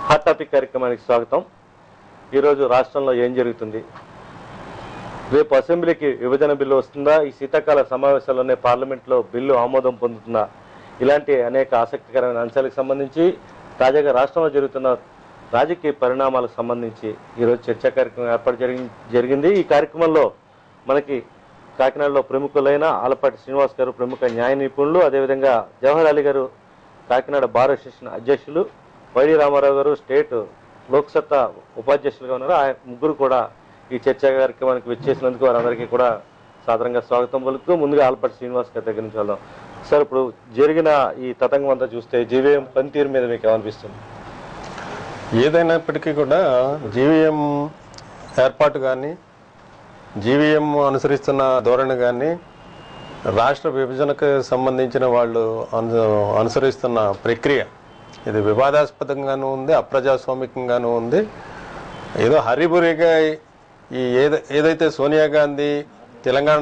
Hot topic కార్యక్రమానికి స్వాగతం ఈరోజు రాష్ట్రంలో ఏం జరుగుతుంది రేపు అసెంబ్లీకి విభజన బిల్లు వస్తుందా ఈ శీతాకాల సమావేశాల్లోనే పార్లమెంట్లో బిల్లు ఆమోదం పొందుతుందా ఇలాంటి అనేక ఆసక్తికరమైన అంశాలకు సంబంధించి తాజాగా రాష్ట్రంలో జరుగుతున్న రాజకీయ పరిణామాలకు సంబంధించి ఈరోజు చర్చా కార్యక్రమం ఏర్పాటు జరిగి జరిగింది ఈ కార్యక్రమంలో మనకి కాకినాడలో ప్రముఖులైన ఆలపాటి శ్రీనివాస్ గారు ప్రముఖ న్యాయ నిపుణులు అదేవిధంగా జవహర్ అలీ గారు కాకినాడ బార్ అసోసియేషన్ అధ్యక్షులు వైడి రామారావు గారు స్టేట్ లోక్సత్తా ఉపాధ్యక్షులుగా ఉన్నారు ఆ ముగ్గురు కూడా ఈ చర్చా కార్యక్రమానికి విచ్చేసినందుకు వారందరికీ కూడా సాధారణంగా స్వాగతం పలుకుతూ ముందుగా ఆలపాటి శ్రీనివాస్ గారి దగ్గర నుంచి వెళ్దాం సార్ ఇప్పుడు జరిగిన ఈ తతంగం అంతా చూస్తే జీవీఎం పనితీరు మీద మీకు ఏమనిపిస్తుంది ఏదైనప్పటికీ కూడా జీవీఎం ఏర్పాటు కానీ జీవీఎం అనుసరిస్తున్న ధోరణి కానీ రాష్ట్ర విభజనకు సంబంధించిన వాళ్ళు అను అనుసరిస్తున్న ప్రక్రియ ఇది వివాదాస్పదంగానూ ఉంది అప్రజాస్వామికంగానూ ఉంది ఏదో హరిబురిగా ఈ ఏద ఏదైతే సోనియా గాంధీ తెలంగాణ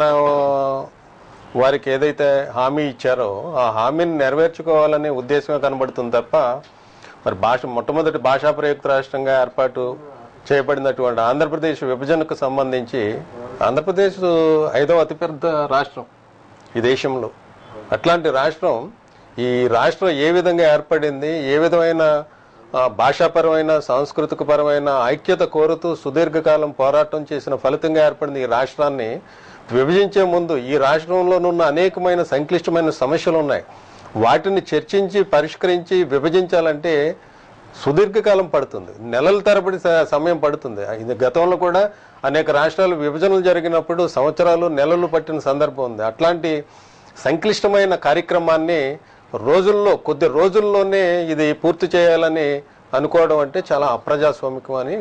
వారికి ఏదైతే హామీ ఇచ్చారో ఆ హామీని నెరవేర్చుకోవాలనే ఉద్దేశమే కనబడుతుంది తప్ప మరి భాష మొట్టమొదటి భాషా ప్రయుక్త రాష్ట్రంగా ఏర్పాటు చేయబడినటువంటి ఆంధ్రప్రదేశ్ విభజనకు సంబంధించి ఆంధ్రప్రదేశ్ ఐదవ అతిపెద్ద రాష్ట్రం ఈ దేశంలో అట్లాంటి రాష్ట్రం ఈ రాష్ట్రం ఏ విధంగా ఏర్పడింది ఏ విధమైన ఆ, భాషాపరమైన సాంస్కృతిక పరమైన ఐక్యత కోరుతూ సుదీర్ఘకాలం పోరాటం చేసిన ఫలితంగా ఏర్పడింది ఈ రాష్ట్రాన్ని విభజించే ముందు ఈ రాష్ట్రంలోనున్న అనేకమైన సంక్లిష్టమైన సమస్యలు ఉన్నాయి వాటిని చర్చించి పరిష్కరించి విభజించాలంటే సుదీర్ఘకాలం పడుతుంది నెలల తరబడి స- సమయం పడుతుంది ఇది గతంలో కూడా అనేక రాష్ట్రాలు విభజనలు జరిగినప్పుడు సంవత్సరాలు నెలలు పట్టిన సందర్భం ఉంది అట్లాంటి సంక్లిష్టమైన కార్యక్రమాన్ని రోజుల్లో కొద్ది రోజుల్లోనే ఇది పూర్తి చేయాలని అనుకోవడం అంటే చాలా అప్రజాస్వామికం అని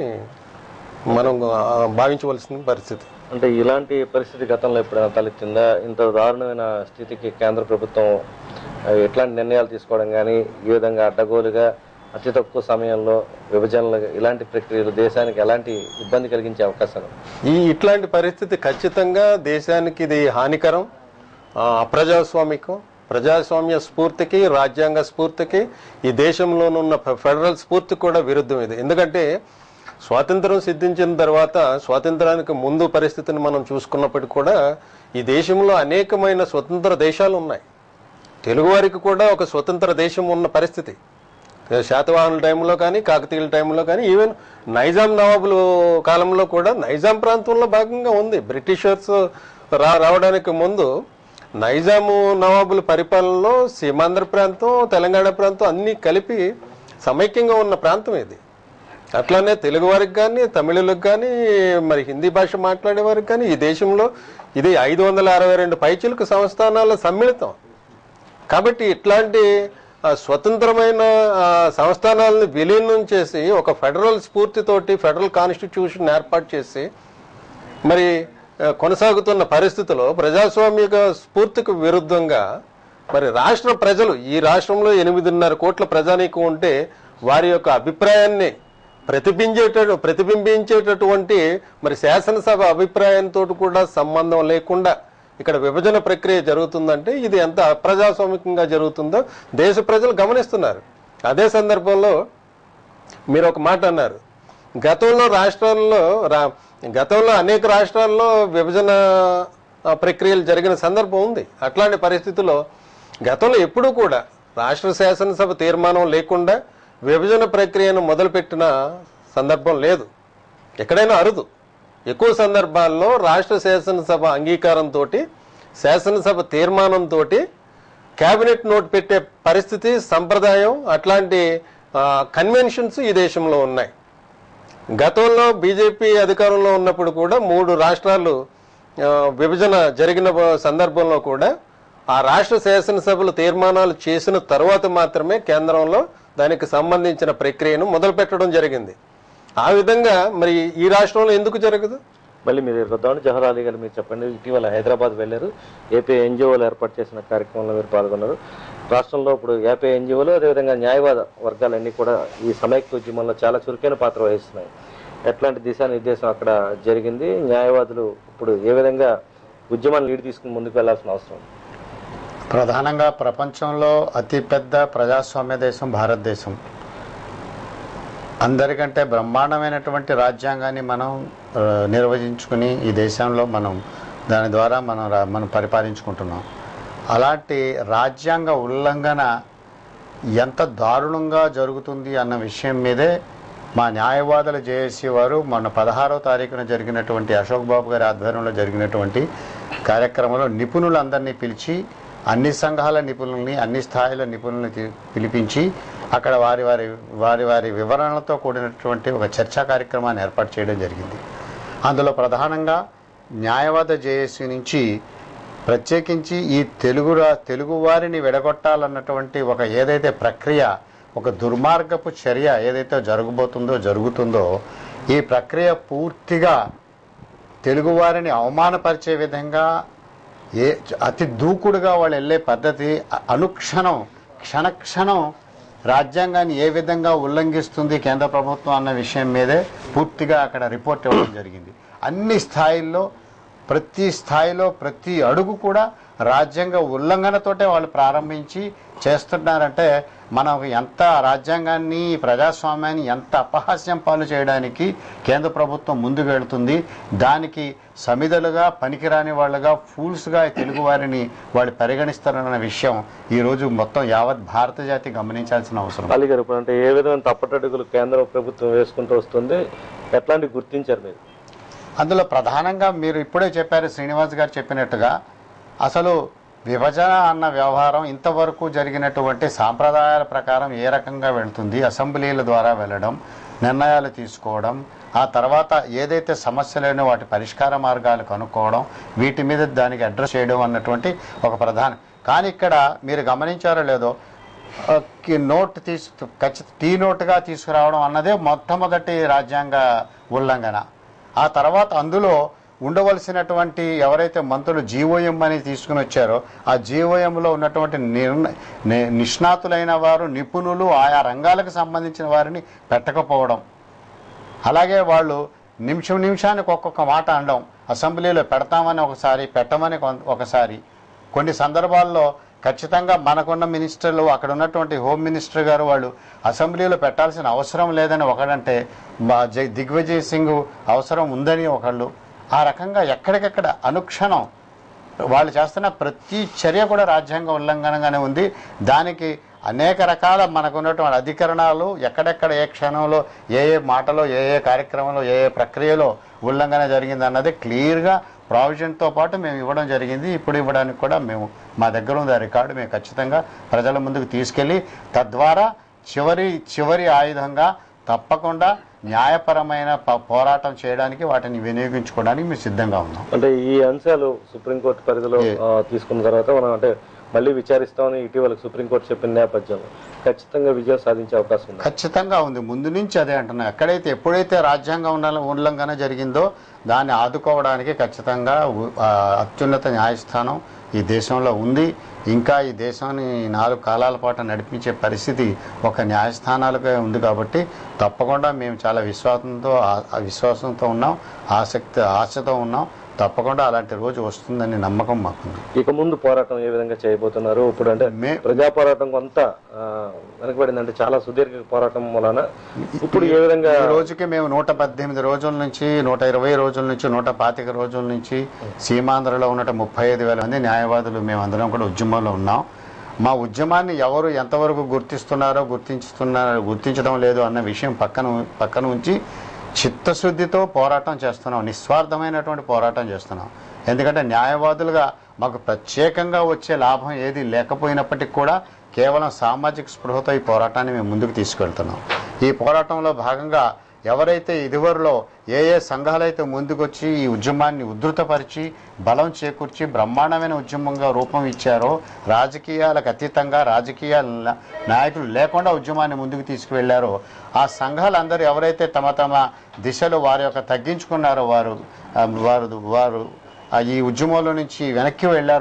మనం ఆ, భావించవలసిన పరిస్థితి అంటే ఇలాంటి పరిస్థితి గతంలో ఎప్పుడైనా తలెత్తిందా ఇంత దారుణమైన స్థితికి కేంద్ర ప్రభుత్వం ఆ, ఎట్లాంటి నిర్ణయాలు తీసుకోవడం కానీ ఈ విధంగా అడ్డగోలుగా అతి తక్కువ సమయంలో విభజనలు ఇలాంటి ప్రక్రియలు దేశానికి ఎలాంటి ఇబ్బంది కలిగించే అవకాశాలు ఈ ఇట్లాంటి పరిస్థితి ఖచ్చితంగా దేశానికి ఇది హానికరం ఆ, అప్రజాస్వామికం ప్రజాస్వామ్య స్ఫూర్తికి రాజ్యాంగ స్ఫూర్తికి ఈ దేశంలోనున్న ఫె- ఫెడరల్ స్ఫూర్తికి కూడా విరుద్ధం ఇది ఎందుకంటే స్వాతంత్రం సిద్ధించిన తర్వాత స్వాతంత్రానికి ముందు పరిస్థితిని మనం చూసుకున్నప్పటికీ కూడా ఈ దేశంలో అనేకమైన స్వతంత్ర దేశాలు ఉన్నాయి తెలుగువారికి కూడా ఒక స్వతంత్ర దేశం ఉన్న పరిస్థితి శాతవాహనుల టైంలో కానీ కాకతీయుల టైంలో కానీ ఈవెన్ నైజాం నవాబుల కాలంలో కూడా నైజాం ప్రాంతంలో భాగంగా ఉంది బ్రిటిషర్స్ రా రావడానికి ముందు నైజాము నవాబుల పరిపాలనలో సీమాంధ్ర ప్రాంతం తెలంగాణ ప్రాంతం అన్నీ కలిపి సమైక్యంగా ఉన్న ప్రాంతం ఇది అట్లానే తెలుగు వారికి కానీ తమిళులకు కానీ మరి హిందీ భాష మాట్లాడే వారికి కానీ ఈ దేశంలో ఇది ఐదు వందల అరవై రెండు పైచిలకు సంస్థానాల సమ్మిళితం కాబట్టి ఇట్లాంటి ఆ, స్వతంత్రమైన ఆ, సంస్థానాలను విలీనం చేసి ఒక ఫెడరల్ స్ఫూర్తితోటి ఫెడరల్ కాన్స్టిట్యూషన్ ఏర్పాటు చేసి మరి ఆ, కొనసాగుతున్న పరిస్థితిలో ప్రజాస్వామిక స్ఫూర్తికి విరుద్ధంగా మరి రాష్ట్ర ప్రజలు ఈ రాష్ట్రంలో ఎనిమిదిన్నర కోట్ల ప్రజానీకం ఉంటే వారి యొక్క అభిప్రాయాన్ని ప్రతిబింబేట ప్రతిబింబించేటటువంటి మరి శాసనసభ అభిప్రాయంతో కూడా సంబంధం లేకుండా ఇక్కడ విభజన ప్రక్రియ జరుగుతుందంటే ఇది ఎంత అప్రజాస్వామికంగా జరుగుతుందో దేశ ప్రజలు గమనిస్తున్నారు అదే సందర్భంలో మీరు ఒక మాట అన్నారు గతంలో రాష్ట్రాల్లో రా గతంలో అనేక రాష్ట్రాల్లో విభజన ఆ, ప్రక్రియలు జరిగిన సందర్భం ఉంది అట్లాంటి పరిస్థితుల్లో గతంలో ఎప్పుడూ కూడా రాష్ట్ర శాసనసభ తీర్మానం లేకుండా విభజన ప్రక్రియను మొదలుపెట్టిన సందర్భం లేదు ఎక్కడైనా అరుదు ఎక్కువ సందర్భాల్లో రాష్ట్ర శాసనసభ అంగీకారంతో శాసనసభ తీర్మానంతో కేబినెట్ నోట్ పెట్టే పరిస్థితి సంప్రదాయం అట్లాంటి కన్వెన్షన్స్ ఈ దేశంలో ఉన్నాయి గతంలో బీజేపీ అధికారంలో ఉన్నప్పుడు కూడా మూడు రాష్ట్రాలు ఆ, విభజన జరిగిన సందర్భంలో కూడా ఆ రాష్ట్ర శాసనసభలు తీర్మానాలు చేసిన తర్వాత మాత్రమే కేంద్రంలో దానికి సంబంధించిన ప్రక్రియను మొదలు పెట్టడం జరిగింది ఆ విధంగా మరి ఈ రాష్ట్రంలో ఎందుకు జరగదు మళ్ళీ మీరు వద్దామని జవహర్ అలీ గారు మీరు చెప్పండి ఇటీవల హైదరాబాద్ వెళ్ళారు ఏపీ ఎన్జిఓలు ఏర్పాటు చేసిన కార్యక్రమంలో మీరు పాల్గొన్నారు రాష్ట్రంలో ఇప్పుడు ఏపీ ఎన్జిఓలు అదేవిధంగా న్యాయవాద వర్గాలన్నీ కూడా ఈ సమైక్య ఉద్యమంలో చాలా చురుకైన పాత్ర వహిస్తున్నాయి ఎట్లాంటి దిశానిర్దేశం అక్కడ జరిగింది న్యాయవాదులు ఇప్పుడు ఏ విధంగా ఉద్యమాన్ని లీడ్ తీసుకుని ముందుకు వెళ్లాల్సిన అవసరం ప్రధానంగా ప్రపంచంలో అతిపెద్ద ప్రజాస్వామ్య దేశం భారతదేశం అందరికంటే బ్రహ్మాండమైనటువంటి రాజ్యాంగాన్ని మనం ఆ, నిర్వచించుకుని ఈ దేశంలో మనం దాని ద్వారా మనం రా- మనం పరిపాలించుకుంటున్నాం అలాంటి రాజ్యాంగ ఉల్లంఘన ఎంత దారుణంగా జరుగుతుంది అన్న విషయం మీదే మా న్యాయవాదుల జేఏసీ వారు మొన్న పదహారో తారీఖున జరిగినటువంటి అశోక్ బాబు గారి ఆధ్వర్యంలో జరిగినటువంటి కార్యక్రమంలో నిపుణులందరినీ పిలిచి అన్ని సంఘాల నిపుణుల్ని అన్ని స్థాయిల నిపుణుల్ని తీ- పిలిపించి అక్కడ వారి వారి వారి వారి వివరణలతో కూడినటువంటి ఒక చర్చా కార్యక్రమాన్ని ఏర్పాటు చేయడం జరిగింది అందులో ప్రధానంగా న్యాయవాద జేఏసీ నుంచి ప్రత్యేకించి ఈ తెలుగు రా- తెలుగు వారిని విడగొట్టాలన్నటువంటి ఒక ఏదైతే ప్రక్రియ ఒక దుర్మార్గపు చర్య ఏదైతే జరగబోతుందో జరుగుతుందో ఈ ప్రక్రియ పూర్తిగా తెలుగువారిని అవమానపరిచే విధంగా ఏ అతి దూకుడుగా వాళ్ళు వెళ్ళే పద్ధతి అ- అనుక్షణం క్షణక్షణం రాజ్యాంగాన్ని ఏ విధంగా ఉల్లంఘిస్తుంది కేంద్ర ప్రభుత్వం అన్న విషయం మీదే పూర్తిగా అక్కడ రిపోర్ట్ ఇవ్వడం జరిగింది అన్ని స్థాయిల్లో ప్రతి స్థాయిలో ప్రతి అడుగు కూడా రాజ్యాంగ ఉల్లంఘనతోటే వాళ్ళు ప్రారంభించి చేస్తున్నారంటే మనం ఎంత రాజ్యాంగాన్ని ప్రజాస్వామ్యాన్ని ఎంత అపహాస్యం పాలు చేయడానికి కేంద్ర ప్రభుత్వం ముందుకు వెళుతుంది దానికి సమిధలుగా పనికిరాని వాళ్ళుగా ఫూల్స్గా తెలుగు వారిని వాళ్ళు పరిగణిస్తారన్న విషయం ఈ రోజు మొత్తం యావత్ భారత జాతి గమనించాల్సిన అవసరం అలీ గారు ఇప్పుడు అంటే ఏ విధమైన తప్పటడుగులు కేంద్ర ప్రభుత్వం వేసుకుంటూ వస్తుంది ఎట్లాంటి గుర్తించారు మీరు అందులో ప్రధానంగా మీరు ఇప్పుడే చెప్పారు శ్రీనివాస్ గారు చెప్పినట్టుగా అసలు విభజన అన్న వ్యవహారం ఇంతవరకు జరిగినటువంటి సాంప్రదాయాల ప్రకారం ఏ రకంగా వెళ్తుంది అసెంబ్లీల ద్వారా వెళ్ళడం నిర్ణయాలు తీసుకోవడం ఆ తర్వాత ఏదైతే సమస్యలేనో వాటి పరిష్కార మార్గాలు కనుక్కోవడం వీటి మీద దానికి అడ్రస్ చేయడం అన్నటువంటి ఒక ప్రధాన కానీ ఇక్కడ మీరు గమనించారో లేదో ఆ, కి నోట్ తీసు ఖచ్చిత టీ నోటుగా తీసుకురావడం అన్నదే మొట్టమొదటి రాజ్యాంగ ఉల్లంఘన ఆ తర్వాత అందులో ఉండవలసినటువంటి ఎవరైతే మంత్రులు జీవోఎం అని తీసుకుని వచ్చారో ఆ జీవోఎంలో ఉన్నటువంటి నిర్ణ ని- నిష్ణాతులైన వారు నిపుణులు ఆయా రంగాలకు సంబంధించిన వారిని పెట్టకపోవడం అలాగే వాళ్ళు నిమిషం నిమిషానికి ఒక్కొక్క మాట అనడం అసెంబ్లీలో పెడతామని ఒకసారి పెట్టమని కొన్- ఒకసారి కొన్ని సందర్భాల్లో ఖచ్చితంగా మనకున్న మినిస్టర్లు అక్కడ ఉన్నటువంటి హోమ్ మినిస్టర్ గారు వాళ్ళు అసెంబ్లీలో పెట్టాల్సిన అవసరం లేదని ఒకడంటే మా జై దిగ్విజయ్ సింగ్ అవసరం ఉందని ఒకళ్ళు ఆ రకంగా ఎక్కడికెక్కడ అనుక్షణం వాళ్ళు చేస్తున్న ప్రతి చర్య కూడా రాజ్యాంగ ఉల్లంఘనగానే ఉంది దానికి అనేక రకాల మనకున్నటువంటి అధికరణాలు ఎక్కడెక్కడ ఏ క్షణంలో ఏ ఏ మాటలో ఏ ఏ కార్యక్రమంలో ఏ ఏ ప్రక్రియలో ఉల్లంఘన జరిగింది అన్నది క్లియర్గా ప్రావిజన్తో పాటు మేము ఇవ్వడం జరిగింది ఇప్పుడు ఇవ్వడానికి కూడా మేము మా దగ్గర ఉంది ఆ రికార్డు మేము ఖచ్చితంగా ప్రజల ముందుకు తీసుకెళ్ళి తద్వారా చివరి చివరి ఆయుధంగా తప్పకుండా న్యాయపరమైన ప- పోరాటం చేయడానికి వాటిని వినియోగించుకోవడానికి మేము సిద్ధంగా ఉన్నాం అంటే ఈ అంశాలు సుప్రీంకోర్టు పరిధిలో ఏ- ఆ, తీసుకున్న తర్వాత మనం అంటే మళ్ళీ విచారిస్తామని ఇటీవల సుప్రీంకోర్టు చెప్పిన నేపథ్యంలో ఖచ్చితంగా విజయం సాధించే అవకాశం ఉంది ఖచ్చితంగా ఉంది ముందు నుంచి అదే అంటున్నా ఎక్కడైతే ఎప్పుడైతే రాజ్యాంగ ఉండాల- ఉల్లంఘన జరిగిందో దాన్ని ఆదుకోవడానికి ఖచ్చితంగా ఉ- ఆ, అత్యున్నత న్యాయస్థానం ఈ దేశంలో ఉంది ఇంకా ఈ దేశాన్ని నాలుగు కాలాల పాటు నడిపించే పరిస్థితి ఒక న్యాయస్థానాలకే ఉంది కాబట్టి తప్పకుండా మేము చాలా విశ్వాసంతో ఆ- ఆ విశ్వాసంతో ఉన్నాం ఆసక్తి ఆశతో ఉన్నాం తప్పకుండా అలాంటి రోజు వస్తుందని నమ్మకం మాకుంది ఇక ముందు పోరాటం ఏ విధంగా చేయబోతున్నారు ఇప్పుడు అంటే మే- ప్రజా పోరాటం కొంత ఆ, వెనకబడింది అంటే చాలా సుదీర్ఘ పోరాటం వలన ఇప్పుడు ఏ విధంగా ఈ రోజుకి మేము నూట పద్దెనిమిది రోజుల నుంచి నూట ఇరవై రోజుల నుంచి నూట పాతిక రోజుల నుంచి సీమాంధ్రలో ఉన్నట ముప్పై ఐదు వేల మంది న్యాయవాదులు మేము అందరం కూడా ఉద్యమంలో ఉన్నాం మా ఉద్యమాన్ని ఎవరు ఎంతవరకు గుర్తిస్తున్నారో గుర్తించుతున్నారో గుర్తించడం లేదు అన్న విషయం పక్కన పక్కన ఉంచి చిత్తశుద్ధితో పోరాటం చేస్తున్నాం నిస్వార్థమైనటువంటి పోరాటం చేస్తున్నాం ఎందుకంటే న్యాయవాదులుగా మాకు ప్రత్యేకంగా వచ్చే లాభం ఏది లేకపోయినప్పటికీ కూడా కేవలం సామాజిక స్పృహతో ఈ పోరాటాన్ని మేము ముందుకు తీసుకెళ్తున్నాం ఈ పోరాటంలో భాగంగా ఎవరైతే ఇదివరలో ఏ ఏ సంఘాలైతే ముందుకొచ్చి ఈ ఉద్యమాన్ని ఉధృతపరిచి బలం చేకూర్చి బ్రహ్మాండమైన ఉద్యమంగా రూపం ఇచ్చారో రాజకీయాలకు అతీతంగా రాజకీయ ల- నాయకులు లేకుండా ఉద్యమాన్ని ముందుకు తీసుకువెళ్లారో ఆ సంఘాలందరూ ఎవరైతే తమ తమ దిశలో వారి యొక్క తగ్గించుకున్నారో వారు ఆ, వారు వారు ఆ ఈ ఉద్యమంలో నుంచి వెనక్కి వెళ్ళారో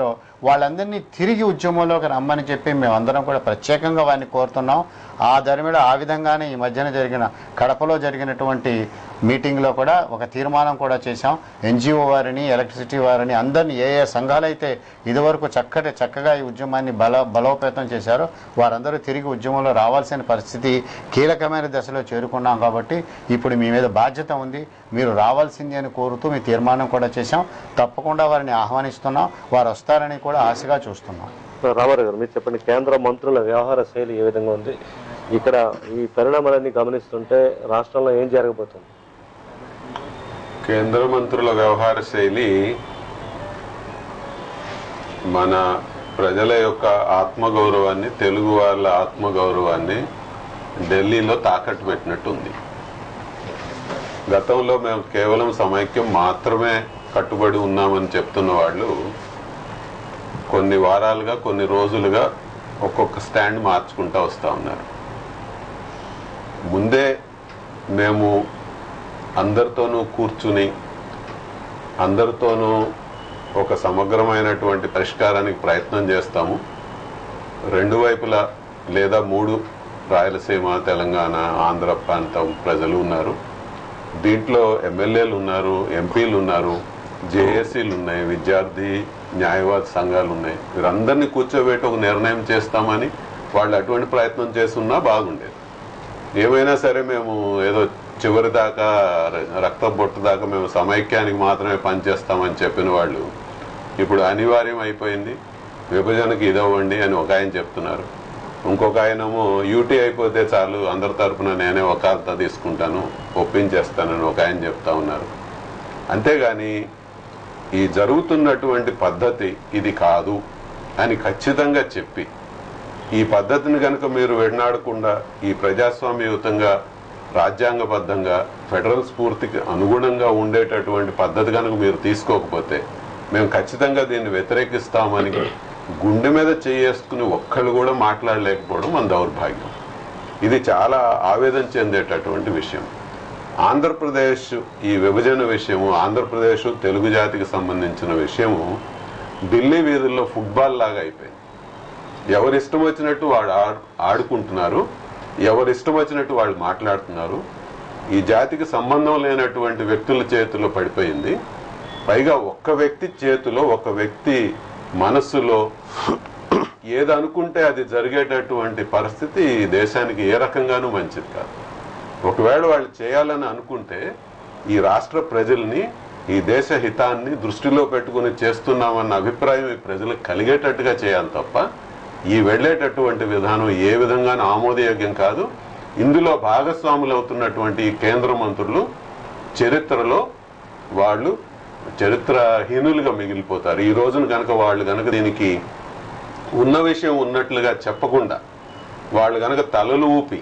వాళ్ళందరినీ తిరిగి ఉద్యమంలోకి రమ్మని చెప్పి మేమందరం కూడా ప్రత్యేకంగా వారిని కోరుతున్నాం ఆ ధర్మిలో ఆ విధంగానే ఈ మధ్యన జరిగిన కడపలో జరిగినటువంటి మీటింగ్లో కూడా ఒక తీర్మానం కూడా చేశాం ఎన్జిఓ వారిని ఎలక్ట్రిసిటీ వారిని అందరినీ ఏ ఏ సంఘాలైతే ఇదివరకు చక్కటి చక్కగా ఈ ఉద్యమాన్ని బల బలోపేతం చేశారో వారందరూ తిరిగి ఉద్యమంలో రావాల్సిన పరిస్థితి కీలకమైన దశలో చేరుకున్నాం కాబట్టి ఇప్పుడు మీ మీద బాధ్యత ఉంది మీరు రావాల్సింది అని కోరుతూ మీ తీర్మానం కూడా చేశాం తప్పకుండా వారిని ఆహ్వానిస్తున్నాం వారు వస్తారని కూడా ఆశగా చూస్తున్నాం రామారావు గారు మీరు చెప్పండి కేంద్ర మంత్రుల వ్యవహార శైలి ఏ విధంగా ఉంది ఇక్కడ ఈ పరిణామాలన్నీ గమనిస్తుంటే రాష్ట్రంలో ఏం జరగబోతుంది కేంద్ర మంత్రుల వ్యవహార శైలి మన ప్రజల యొక్క ఆత్మగౌరవాన్ని తెలుగు వాళ్ళ ఆత్మగౌరవాన్ని ఢిల్లీలో తాకట్టు పెట్టినట్టు ఉంది గతంలో మేము కేవలం సమైక్యం మాత్రమే కట్టుబడి ఉన్నామని చెప్తున్న వాళ్ళు కొన్ని వారాలుగా కొన్ని రోజులుగా ఒక్కొక్క స్టాండ్ మార్చుకుంటా వస్తూ ఉన్నారు ముందే మేము అందరితోనూ కూర్చుని అందరితోనూ ఒక సమగ్రమైనటువంటి పరిష్కారానికి ప్రయత్నం చేస్తాము రెండు వైపులా లేదా మూడు రాయలసీమ తెలంగాణ ఆంధ్ర ప్రాంతం ప్రజలు ఉన్నారు దీంట్లో ఎమ్మెల్యేలు ఉన్నారు ఎంపీలు ఉన్నారు జేఏసీలు ఉన్నాయి విద్యార్థి న్యాయవాద సంఘాలు ఉన్నాయి వీరందరినీ కూర్చోబెట్టి ఒక నిర్ణయం చేస్తామని వాళ్ళు అటువంటి ప్రయత్నం చేస్తున్నా బాగుండేది ఏమైనా సరే మేము ఏదో చివరి దాకా ర- రక్త బొట్టు దాకా మేము సమైక్యానికి మాత్రమే పనిచేస్తామని చెప్పిన వాళ్ళు ఇప్పుడు అనివార్యం అయిపోయింది విభజనకి ఇదవ్వండి అని ఒక ఆయన చెప్తున్నారు ఇంకొక ఆయనేమో యూటీ అయిపోతే చాలు అందరి తరపున నేనే వకాలత తీసుకుంటాను ఒప్పించేస్తానని ఒక ఆయన చెప్తా ఉన్నారు అంతేగాని ఈ జరుగుతున్నటువంటి పద్ధతి ఇది కాదు అని ఖచ్చితంగా చెప్పి ఈ పద్ధతిని కనుక మీరు వెన్నాడకుండా ఈ ప్రజాస్వామ్యయుతంగా రాజ్యాంగబద్ధంగా ఫెడరల్ స్ఫూర్తికి అనుగుణంగా ఉండేటటువంటి పద్ధతి కనుక మీరు తీసుకోకపోతే మేము ఖచ్చితంగా దీన్ని వ్యతిరేకిస్తామని గుండె మీద చేసుకుని ఒక్కళ్ళు కూడా మాట్లాడలేకపోవడం మన దౌర్భాగ్యం ఇది చాలా ఆవేదన చెందేటటువంటి విషయం ఆంధ్రప్రదేశ్ ఈ విభజన విషయము ఆంధ్రప్రదేశ్ తెలుగు జాతికి సంబంధించిన విషయము ఢిల్లీ వీధుల్లో ఫుట్బాల్ లాగా అయిపోయింది ఎవరి ఇష్టం వచ్చినట్టు వాడు ఆడు- ఆడుకుంటున్నారు ఎవరి ఇష్టం వచ్చినట్టు వాళ్ళు మాట్లాడుతున్నారు ఈ జాతికి సంబంధం లేనటువంటి వ్యక్తుల చేతిలో పడిపోయింది పైగా ఒక్క వ్యక్తి చేతిలో ఒక వ్యక్తి మనస్సులో ఏది అనుకుంటే అది జరిగేటటువంటి పరిస్థితి ఈ దేశానికి ఏ రకంగానూ మంచిది కాదు ఒకవేళ వాళ్ళు చేయాలని అనుకుంటే ఈ రాష్ట్ర ప్రజల్ని ఈ దేశ హితాన్ని దృష్టిలో పెట్టుకుని చేస్తున్నామన్న అభిప్రాయం ఈ ప్రజలకు కలిగేటట్టుగా చేయాలి తప్ప ఈ వెళ్ళేటటువంటి విధానం ఏ విధంగానూ ఆమోదయోగ్యం కాదు ఇందులో భాగస్వాములు అవుతున్నటువంటి ఈ కేంద్ర మంత్రులు చరిత్రలో వాళ్ళు చరిత్రహీనులుగా మిగిలిపోతారు ఈ రోజున కనుక వాళ్ళు కనుక దీనికి ఉన్న విషయం ఉన్నట్లుగా చెప్పకుండా వాళ్ళు కనుక తలలు ఊపి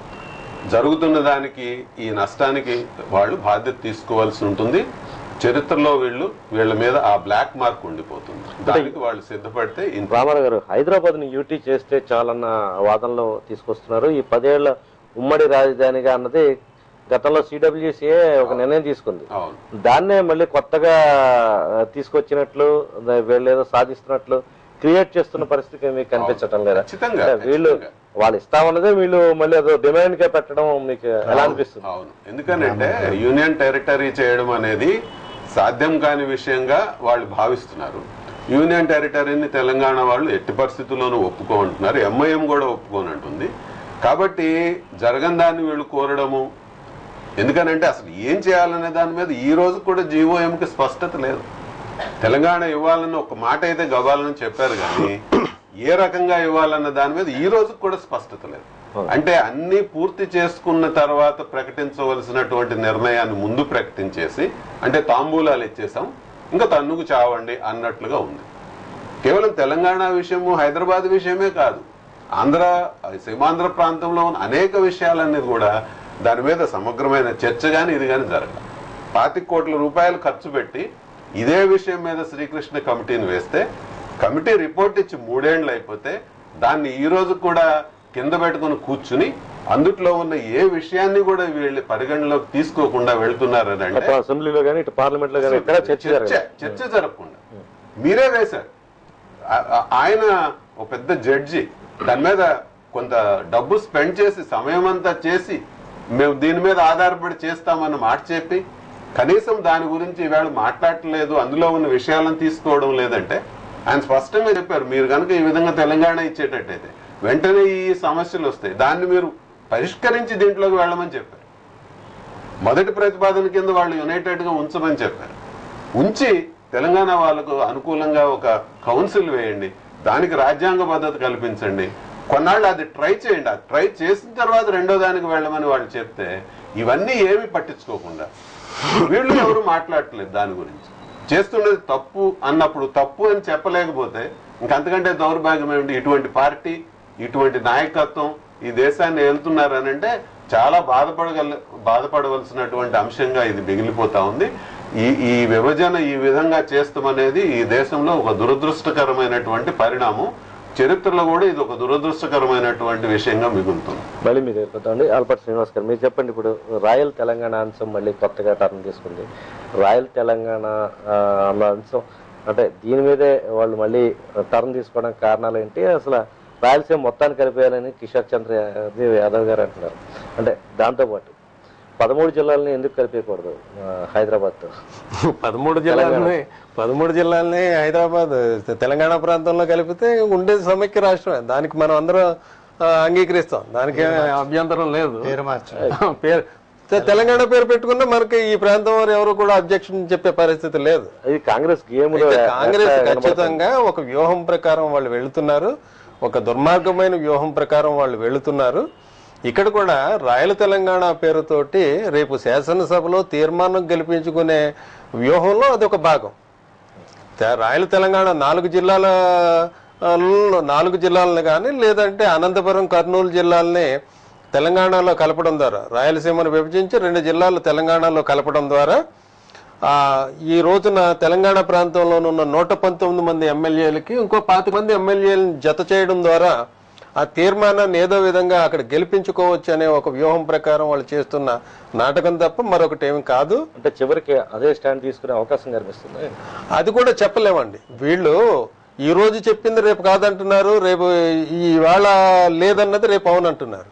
జరుగుతున్న దానికి ఈ నష్టానికి వాళ్ళు బాధ్యత తీసుకోవాల్సి ఉంటుంది చరిత్రలో వీళ్ళు వీళ్ళ మీద ఆ బ్లాక్ మార్క్ ఉండిపోతుంది దానికి వాళ్ళు సిద్ధపడితే ఇంత రామారావు గారు హైదరాబాద్ ని యూటీ చేస్తే చాలన్న వాదనలో తీసుకొస్తున్నారు ఈ పదేళ్ల ఉమ్మడి రాజధానిగా అన్నది గతంలో సిడబ్ల్యూసీఏ ఒక నిర్ణయం తీసుకుంది అవును దాన్నే మళ్ళీ కొత్తగా ఆ, తీసుకొచ్చినట్లు దా- వీళ్ళు ఏదో సాధిస్తున్నట్లు క్రియేట్ చేస్తున్న పరిస్థితి మీకు కనిపించటం లేదా ఖచ్చితంగా, అంటే వీళ్ళు ఖచ్చితంగా. వాళ్ళు ఇస్తామన్నదే వీళ్ళు మళ్ళీ అదో డిమాండ్ గా పెట్టడం మీకు ఎలా అనిపిస్తుంది అవును ఎందుకనంటే యూనియన్ టెరిటరీ చేయడం అనేది సాధ్యం కాని విషయంగా వాళ్ళు భావిస్తున్నారు యూనియన్ టెరిటరీని తెలంగాణ వాళ్ళు ఎట్టి పరిస్థితుల్లోనూ ఒప్పుకోమంటున్నారు ఎంఐఎం కూడా ఒప్పుకోనంటుంది కాబట్టి జరగని దాన్ని వీళ్ళు కోరడము ఎందుకనంటే అసలు ఏం చేయాలనే దాని మీద ఈ రోజు కూడా జీవోఎంకి స్పష్టత లేదు తెలంగాణ ఇవ్వాలని ఒక మాట అయితే గవ్వాలని చెప్పారు కానీ ఏ రకంగా ఇవ్వాలన్న దాని మీద ఈ రోజు కూడా స్పష్టత లేదు అంటే అన్ని పూర్తి చేసుకున్న తర్వాత ప్రకటించవలసినటువంటి నిర్ణయాన్ని ముందు ప్రకటించేసి అంటే తాంబూలాలు ఇచ్చేసాం ఇంకా తన్నుకు చావండి అన్నట్లుగా ఉంది కేవలం తెలంగాణ విషయము హైదరాబాద్ విషయమే కాదు ఆంధ్ర సీమాంధ్ర ప్రాంతంలో ఉన్న అనేక విషయాలనేది కూడా దాని మీద సమగ్రమైన చర్చ కానీ ఇది కానీ జరగదు పాతిక కోట్ల రూపాయలు ఖర్చు పెట్టి ఇదే విషయం మీద శ్రీకృష్ణ కమిటీని వేస్తే కమిటీ రిపోర్ట్ ఇచ్చి మూడేండ్లు అయిపోతే దాన్ని ఈ రోజు కూడా కింద పెట్టుకుని కూర్చుని అందుట్లో ఉన్న ఏ విషయాన్ని కూడా వీళ్ళు పరిగణలోకి తీసుకోకుండా వెళ్తున్నారని అంటే అటు అసెంబ్లీలో కానీ ఇటు పార్లమెంట్ లో కానీ ఎక్కడ చర్చ చర్చ జరగదు చర్చ జరగకుండా మీరే వేశారు ఆ- ఆ- ఆయన ఒక పెద్ద జడ్జి దాని మీద కొంత డబ్బు స్పెండ్ చేసి సమయం అంతా చేసి మేము దీని మీద ఆధారపడి చేస్తామన్న మాట చెప్పి కనీసం దాని గురించి ఈవేళ మాట్లాడట్లేదు అందులో ఉన్న విషయాలను తీసుకోవడం లేదంటే ఆయన స్పష్టంగా చెప్పారు మీరు కనుక ఈ విధంగా తెలంగాణ ఇచ్చేటట్టయితే వెంటనే ఈ సమస్యలు వస్తాయి దాన్ని మీరు పరిష్కరించి దీంట్లోకి వెళ్ళమని చెప్పారు మొదటి ప్రతిపాదన కింద వాళ్ళు యునైటెడ్ గా ఉంచమని చెప్పారు ఉంచి తెలంగాణ వాళ్ళకు అనుకూలంగా ఒక కౌన్సిల్ వేయండి దానికి రాజ్యాంగ పద్ధతి కల్పించండి కొన్నాళ్ళు అది ట్రై చేయండి అది ట్రై చేసిన తర్వాత రెండో దానికి వెళ్ళమని వాళ్ళు చెప్తే ఇవన్నీ ఏమి పట్టించుకోకుండా వీళ్ళు ఎవరు మాట్లాడట్లేదు దాని గురించి చేస్తున్నది తప్పు అన్నప్పుడు తప్పు అని చెప్పలేకపోతే ఇంకంతకంటే దౌర్భాగ్యం ఏమిటి ఇటువంటి పార్టీ ఇటువంటి నాయకత్వం ఈ దేశాన్ని వెళ్తున్నారని అంటే చాలా బాధపడగల బాధపడవలసినటువంటి అంశంగా ఇది మిగిలిపోతా ఉంది ఈ ఈ విభజన ఈ విధంగా చేస్తామనేది ఈ దేశంలో ఒక దురదృష్టకరమైనటువంటి పరిణామం చరిత్రలో కూడా ఇది ఒక దురదృష్టకరమైనటువంటి విషయంగా మిగులుతుంది మళ్ళీ మీరు అయిపోతామండి ఆల్పట్ శ్రీనివాస్ గారు మీరు చెప్పండి ఇప్పుడు రాయల్ తెలంగాణ అంశం మళ్ళీ కొత్తగా టర్న్ తీసుకుంది రాయల్ తెలంగాణ ఆ, అన్న అంశం అంటే దీని మీదే వాళ్ళు మళ్ళీ టర్న్ తీసుకోవడానికి కారణాలు ఏంటి అసలు రాయలసీమ మొత్తాన్ని కలిపేయాలని కిషోర్ చంద్ర యాదవ్ యాదవ్ గారు అంటున్నారు అంటే దాంతోపాటు పదమూడు జిల్లాలని ఎందుకు కలిపేయకూడదు ఆ, హైదరాబాద్తో పదమూడు జిల్లాలని పదమూడు జిల్లాలని హైదరాబాద్ తెలంగాణ ప్రాంతంలో కలిపితే ఉండేది సమైక్య రాష్ట్రమే దానికి మనం అందరం ఆ, అంగీకరిస్తాం దానికి ఏమీ అభ్యంతరం లేదు పేరు మార్చు పేరు తె- తెలంగాణ పేరు పెట్టుకున్నా మనకి ఈ ప్రాంతం వారు ఎవరు కూడా అబ్జెక్షన్ చెప్పే పరిస్థితి లేదు అది కాంగ్రెస్ గేమ్లో అయితే కాంగ్రెస్ ఖచ్చితంగా ఒక వ్యూహం ప్రకారం వాళ్ళు వెళుతున్నారు ఒక దుర్మార్గమైన వ్యూహం ప్రకారం వాళ్ళు వెళుతున్నారు ఇక్కడ కూడా రాయల తెలంగాణ పేరుతోటి రేపు శాసనసభలో తీర్మానం గెలిపించుకునే వ్యూహంలో అదొక భాగం తె- రాయల తెలంగాణ నాలుగు జిల్లాల ఆ, లో నాలుగు జిల్లాలను కానీ లేదంటే అనంతపురం కర్నూలు జిల్లాలని తెలంగాణలో కలపడం ద్వారా రాయలసీమను విభజించి రెండు జిల్లాలు తెలంగాణలో కలపడం ద్వారా ఆ, ఈ రోజున తెలంగాణ ప్రాంతంలోనున్న నూట పంతొమ్మిది మంది ఎమ్మెల్యేలకి ఇంకో పాతి మంది ఎమ్మెల్యేలను జత చేయడం ద్వారా ఆ తీర్మానాన్ని ఏదో విధంగా అక్కడ గెలిపించుకోవచ్చు అనే ఒక వ్యూహం ప్రకారం వాళ్ళు చేస్తున్న నాటకం తప్ప మరొకటి ఏమి కాదు అంటే చివరికి అదే స్టాండ్ తీసుకునే అవకాశం కనిపిస్తుంది అది కూడా చెప్పలేమండి వీళ్ళు ఈ రోజు చెప్పింది రేపు కాదంటున్నారు రేపు ఇవాళ లేదన్నది రేపు అవునంటున్నారు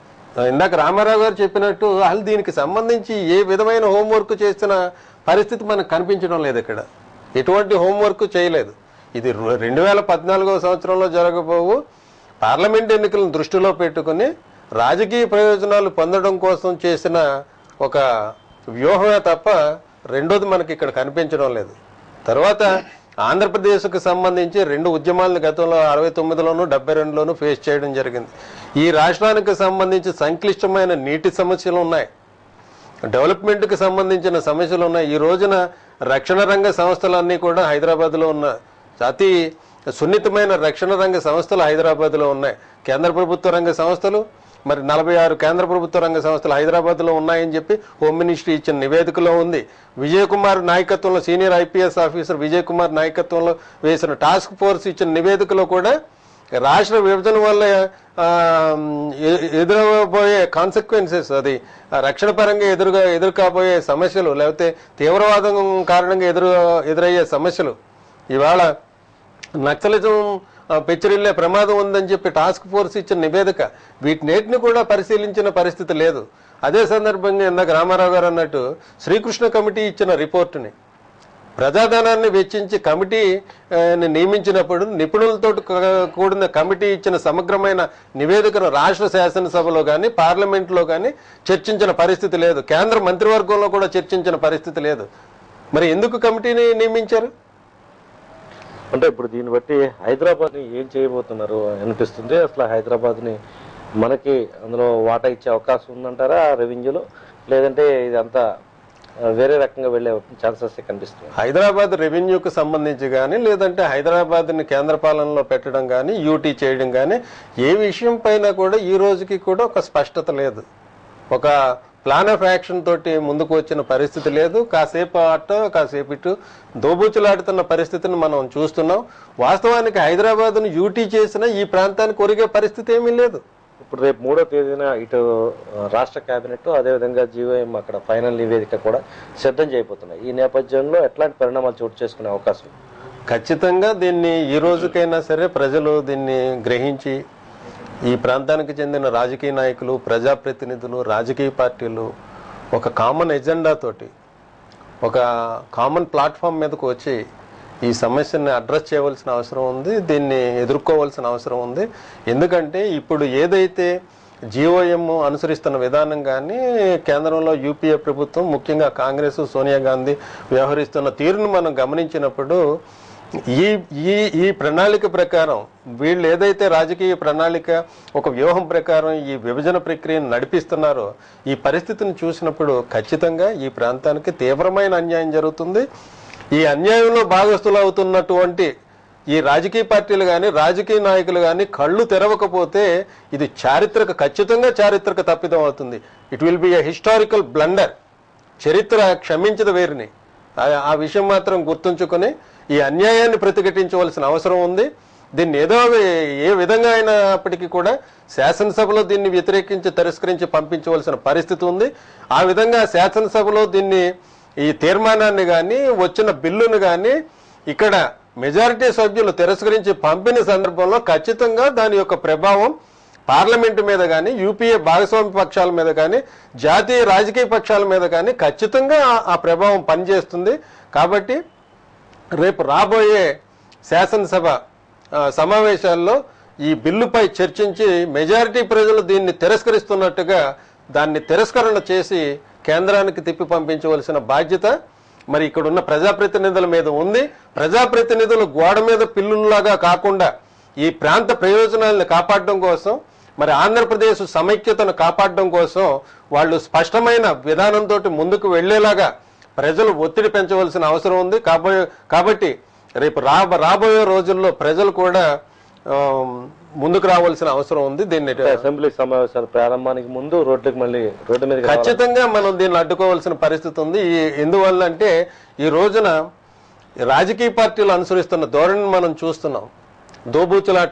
ఇందాక రామారావు గారు చెప్పినట్టు వాళ్ళు దీనికి సంబంధించి ఏ విధమైన హోంవర్క్ చేసిన పరిస్థితి మనకు కనిపించడం లేదు ఇక్కడ ఎటువంటి హోంవర్క్ చేయలేదు ఇది రు- రెండు వేల పద్నాలుగవ సంవత్సరంలో జరగబోవు పార్లమెంట్ ఎన్నికలను దృష్టిలో పెట్టుకుని రాజకీయ ప్రయోజనాలు పొందడం కోసం చేసిన ఒక వ్యూహమే తప్ప రెండోది మనకి ఇక్కడ కనిపించడం లేదు తర్వాత ఆంధ్రప్రదేశ్కు సంబంధించి రెండు ఉద్యమాలను గతంలో అరవై తొమ్మిదిలోను డెబ్బై రెండులోను ఫేస్ చేయడం జరిగింది ఈ రాష్ట్రానికి సంబంధించి సంక్లిష్టమైన నీటి సమస్యలు ఉన్నాయి డెవలప్మెంట్కి సంబంధించిన సమస్యలు ఉన్నాయి ఈ రోజున రక్షణ రంగ సంస్థలన్నీ కూడా హైదరాబాద్లో ఉన్న అతి సున్నితమైన రక్షణ రంగ సంస్థలు హైదరాబాద్లో ఉన్నాయి కేంద్ర ప్రభుత్వ రంగ సంస్థలు మరి నలభై ఆరు కేంద్ర ప్రభుత్వ రంగ సంస్థలు హైదరాబాద్లో ఉన్నాయని చెప్పి హోమ్ మినిస్ట్రీ ఇచ్చిన నివేదికలో ఉంది విజయ్ కుమార్ నాయకత్వంలో senior IPS officer Vijay Kumar నాయకత్వంలో వేసిన టాస్క్ ఫోర్స్ ఇచ్చిన నివేదికలో కూడా రాష్ట్ర విభజన వల్ల ఆ, ఎ- ఎదురవబోయే కాన్సిక్వెన్సెస్ అది ఆ రక్షణ పరంగా ఎదురుగా ఎదుర్కోబోయే సమస్యలు లేకపోతే తీవ్రవాదం కారణంగా ఎదురు ఎదురయ్యే సమస్యలు ఇవాళ నక్సలిజం ఆ, పెచ్చరిల్లే ప్రమాదం ఉందని చెప్పి టాస్క్ ఫోర్స్ ఇచ్చిన నివేదిక వీటినేటిని కూడా పరిశీలించిన పరిస్థితి లేదు అదే సందర్భంగా ఇందాక రామారావు గారు అన్నట్టు శ్రీకృష్ణ కమిటీ ఇచ్చిన రిపోర్టుని ప్రజాధనాన్ని వెచ్చించి కమిటీ ఆ, ని నియమించినప్పుడు నిపుణులతో కూడిన కమిటీ ఇచ్చిన సమగ్రమైన నివేదికను రాష్ట్ర శాసనసభలో కానీ పార్లమెంట్లో కానీ చర్చించిన పరిస్థితి లేదు కేంద్ర మంత్రివర్గంలో కూడా చర్చించిన పరిస్థితి లేదు మరి ఎందుకు కమిటీని నియమించారు అంటే ఇప్పుడు దీన్ని బట్టి హైదరాబాద్ ని ఏం చేయబోతున్నారు అనిపిస్తుంది అసలు హైదరాబాద్ ని మనకి అందులో వాటా ఇచ్చే అవకాశం ఉందంటారా రెవెన్యూలో లేదంటే ఇదంతా ఆ, వేరే రకంగా వెళ్ళే ఛాన్సెస్ కనిపిస్తుంది హైదరాబాద్ రెవెన్యూకి సంబంధించి కానీ లేదంటే హైదరాబాద్ని కేంద్ర పాలనలో పెట్టడం కానీ యూటీ చేయడం కానీ ఏ విషయం పైన కూడా ఈ రోజుకి కూడా ఒక స్పష్టత లేదు ఒక ప్లాన్ ఆఫ్ యాక్షన్ తోటి ముందుకు వచ్చిన పరిస్థితి లేదు కాసేపు అటు కాసేపు ఇటు దోబూచులాడుతున్న పరిస్థితిని మనం చూస్తున్నాం వాస్తవానికి హైదరాబాద్ను యూటీ చేసిన ఈ ప్రాంతానికి ఒరిగే పరిస్థితి ఏమీ లేదు ఇప్పుడు రేపు మూడో తేదీన ఇటు ఆ, రాష్ట్ర కేబినెట్ అదేవిధంగా జీవోఎం అక్కడ ఫైనల్ నివేదిక కూడా సిద్ధం చేయబోతున్నాయి ఈ నేపథ్యంలో ఎట్లాంటి పరిణామాలు చోటు చేసుకునే అవకాశం ఖచ్చితంగా దీన్ని ఈ రోజుకైనా సరే ప్రజలు దీన్ని గ్రహించి ఈ ప్రాంతానికి చెందిన రాజకీయ నాయకులు ప్రజాప్రతినిధులు రాజకీయ పార్టీలు ఒక కామన్ ఎజెండా తోటి ఒక కామన్ ప్లాట్ఫామ్ మీదకు వచ్చి ఈ సమస్యని అడ్రస్ చేయవలసిన అవసరం ఉంది దీన్ని ఎదుర్కోవాల్సిన అవసరం ఉంది ఎందుకంటే ఇప్పుడు ఏదైతే జీఓఎం అనుసరిస్తున్న విధానం కానీ కేంద్రంలో యూపీఏ ప్రభుత్వం ముఖ్యంగా కాంగ్రెస్ సోనియా గాంధీ వ్యవహరిస్తున్న తీరును మనం గమనించినప్పుడు ఈ ఈ ఈ ప్రణాళిక ప్రకారం వీళ్ళు ఏదైతే రాజకీయ ప్రణాళిక ఒక వ్యూహం ప్రకారం ఈ విభజన ప్రక్రియను నడిపిస్తున్నారో ఈ పరిస్థితిని చూసినప్పుడు ఖచ్చితంగా ఈ ప్రాంతానికి తీవ్రమైన అన్యాయం జరుగుతుంది ఈ అన్యాయంలో భాగస్థులు అవుతున్నటువంటి ఈ రాజకీయ పార్టీలు కానీ రాజకీయ నాయకులు కానీ కళ్ళు తెరవకపోతే ఇది చారిత్రక ఖచ్చితంగా చారిత్రక తప్పిదం అవుతుంది it will be a historical blunder చరిత్ర క్షమించదు వీరిని ఆ- ఆ విషయం మాత్రం గుర్తుంచుకొని ఈ అన్యాయాన్ని ప్రతిఘటించవలసిన అవసరం ఉంది దీన్ని ఏదో ఏ విధంగా అయినప్పటికీ కూడా శాసనసభలో దీన్ని వ్యతిరేకించి తిరస్కరించి పంపించవలసిన పరిస్థితి ఉంది ఆ విధంగా శాసనసభలో దీన్ని ఈ తీర్మానాన్ని కానీ వచ్చిన బిల్లును కానీ ఇక్కడ మెజారిటీ సభ్యులు తిరస్కరించి పంపిన సందర్భంలో ఖచ్చితంగా దాని యొక్క ప్రభావం పార్లమెంటు మీద కానీ యూపీఏ భాగస్వామి పక్షాల మీద కానీ జాతీయ రాజకీయ పక్షాల మీద కానీ ఖచ్చితంగా ఆ- ఆ ప్రభావం పనిచేస్తుంది కాబట్టి రేపు రాబోయే శాసనసభ ఆ, సమావేశాల్లో ఈ బిల్లుపై చర్చించి మెజారిటీ ప్రజలు దీన్ని తిరస్కరిస్తున్నట్టుగా దాన్ని తిరస్కరణ చేసి కేంద్రానికి తిప్పి పంపించవలసిన బాధ్యత మరి ఇక్కడ ఉన్న ప్రజాప్రతినిధుల మీద ఉంది ప్రజాప్రతినిధులు గోడ మీద పిల్లుల్లాగా కాకుండా ఈ ప్రాంత ప్రయోజనాలను కాపాడడం కోసం మరి ఆంధ్రప్రదేశ్ సమైక్యతను కాపాడడం కోసం వాళ్ళు స్పష్టమైన విధానంతో ముందుకు వెళ్లేలాగా ప్రజలు ఒత్తిడి పెంచవలసిన అవసరం ఉంది కాబోయే కాబట్టి రేపు రా రాబోయే రోజుల్లో ప్రజలు కూడా ఆ, ముందుకు రావాల్సిన అవసరం ఉంది దీన్ని అసెంబ్లీ సమావేశాల ప్రారంభానికి ముందు రోడ్లకు మళ్ళీ రోడ్డు మీద ఖచ్చితంగా మనం దీన్ని అడ్డుకోవాల్సిన పరిస్థితి ఉంది ఈ- ఎందువల్ల అంటే ఈ రోజున రాజకీయ పార్టీలు అనుసరిస్తున్న ధోరణిని మనం చూస్తున్నాం దోబూచులాట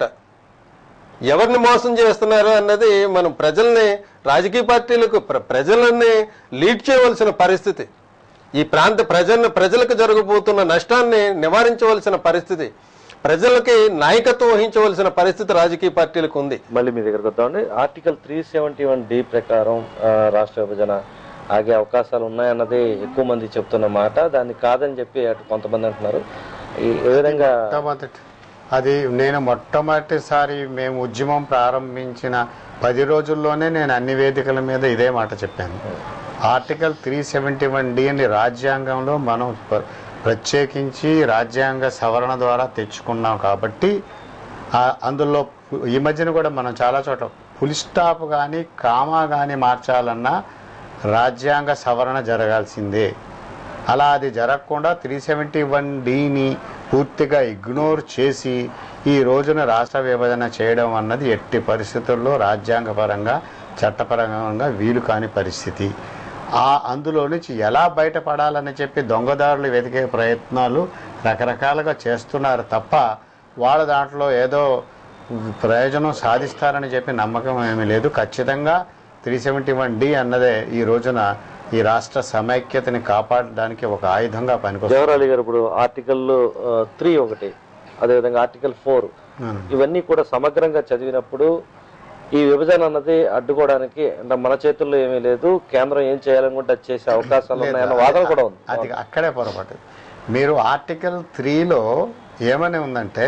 ఎవరిని మోసం చేస్తున్నారు అన్నది మనం ప్రజల్ని రాజకీయ పార్టీలకు ప్ర- ప్రజలని లీడ్ చేయవలసిన పరిస్థితి ఈ ప్రాంత ప్రజల్ని ప్రజలకు జరగబోతున్న నష్టాన్ని నివారించవలసిన పరిస్థితి ప్రజలకి నాయకత్వం వహించవలసిన పరిస్థితి రాజకీయ పార్టీలకు ఉంది మళ్ళీ మీ దగ్గరకు వద్దామండి article three seventy one D ప్రకారం ఆ, రాష్ట్ర విభజన ఆగే అవకాశాలు ఉన్నాయన్నది ఎక్కువ మంది చెప్తున్న మాట దాన్ని కాదని చెప్పి అటు కొంతమంది అంటున్నారు ఈ- ఏ విధంగా మొట్టమొదటి అది నేను మొట్టమొదటిసారి మేము ఉద్యమం ప్రారంభించిన పది రోజుల్లోనే నేను అన్ని వేదికల మీద ఇదే మాట చెప్పాను article three seventy one D అని రాజ్యాంగంలో మనం ప్ర- ప్రత్యేకించి రాజ్యాంగ సవరణ ద్వారా తెచ్చుకున్నాం కాబట్టి ఆ- అందులో పు- ఈ మధ్యన కూడా మనం చాలా చోట్ల ఫుల్ స్టాప్ కానీ కామా కానీ మార్చాలన్నా రాజ్యాంగ సవరణ జరగాల్సిందే అలా అది జరగకుండా త్రీ సెవెంటీ వన్ డిని పూర్తిగా ఇగ్నోర్ చేసి ఈ రోజున రాష్ట్ర విభజన చేయడం అన్నది ఎట్టి పరిస్థితుల్లో రాజ్యాంగపరంగా చట్టపరంగా వీలు కాని పరిస్థితి ఆ అందులో నుంచి ఎలా బయటపడాలని చెప్పి దొంగదారులు వెతికే ప్రయత్నాలు రకరకాలుగా చేస్తున్నారు తప్ప వాళ్ళ దాంట్లో ఏదో ప్రయోజనం సాధిస్తారని చెప్పి నమ్మకం ఏమీ లేదు ఖచ్చితంగా త్రీ సెవెంటీ వన్ డి అన్నదే ఈ రోజున ఈ రాష్ట్ర సమైక్యతని కాపాడడానికి ఒక ఆయుధంగా పనికొస్తుంది జవహర్ అలీ గారు ఇప్పుడు ఆర్టికల్ త్రీ ఒకటి అదేవిధంగా ఆర్టికల్ ఫోర్ ఇవన్నీ కూడా సమగ్రంగా చదివినప్పుడు ఈ విభజన అన్నది అడ్డుకోవడానికి అంటే మన చేతుల్లో ఏమీ లేదు కేంద్రం ఏం చేయాలనుకుంటే అది చేసే అవకాశాలు ఉన్నాయన్న వాదన కూడా ఉంది అది అక్కడే పొరపాటు మీరు ఆర్టికల్ త్రీలో ఏమని ఉందంటే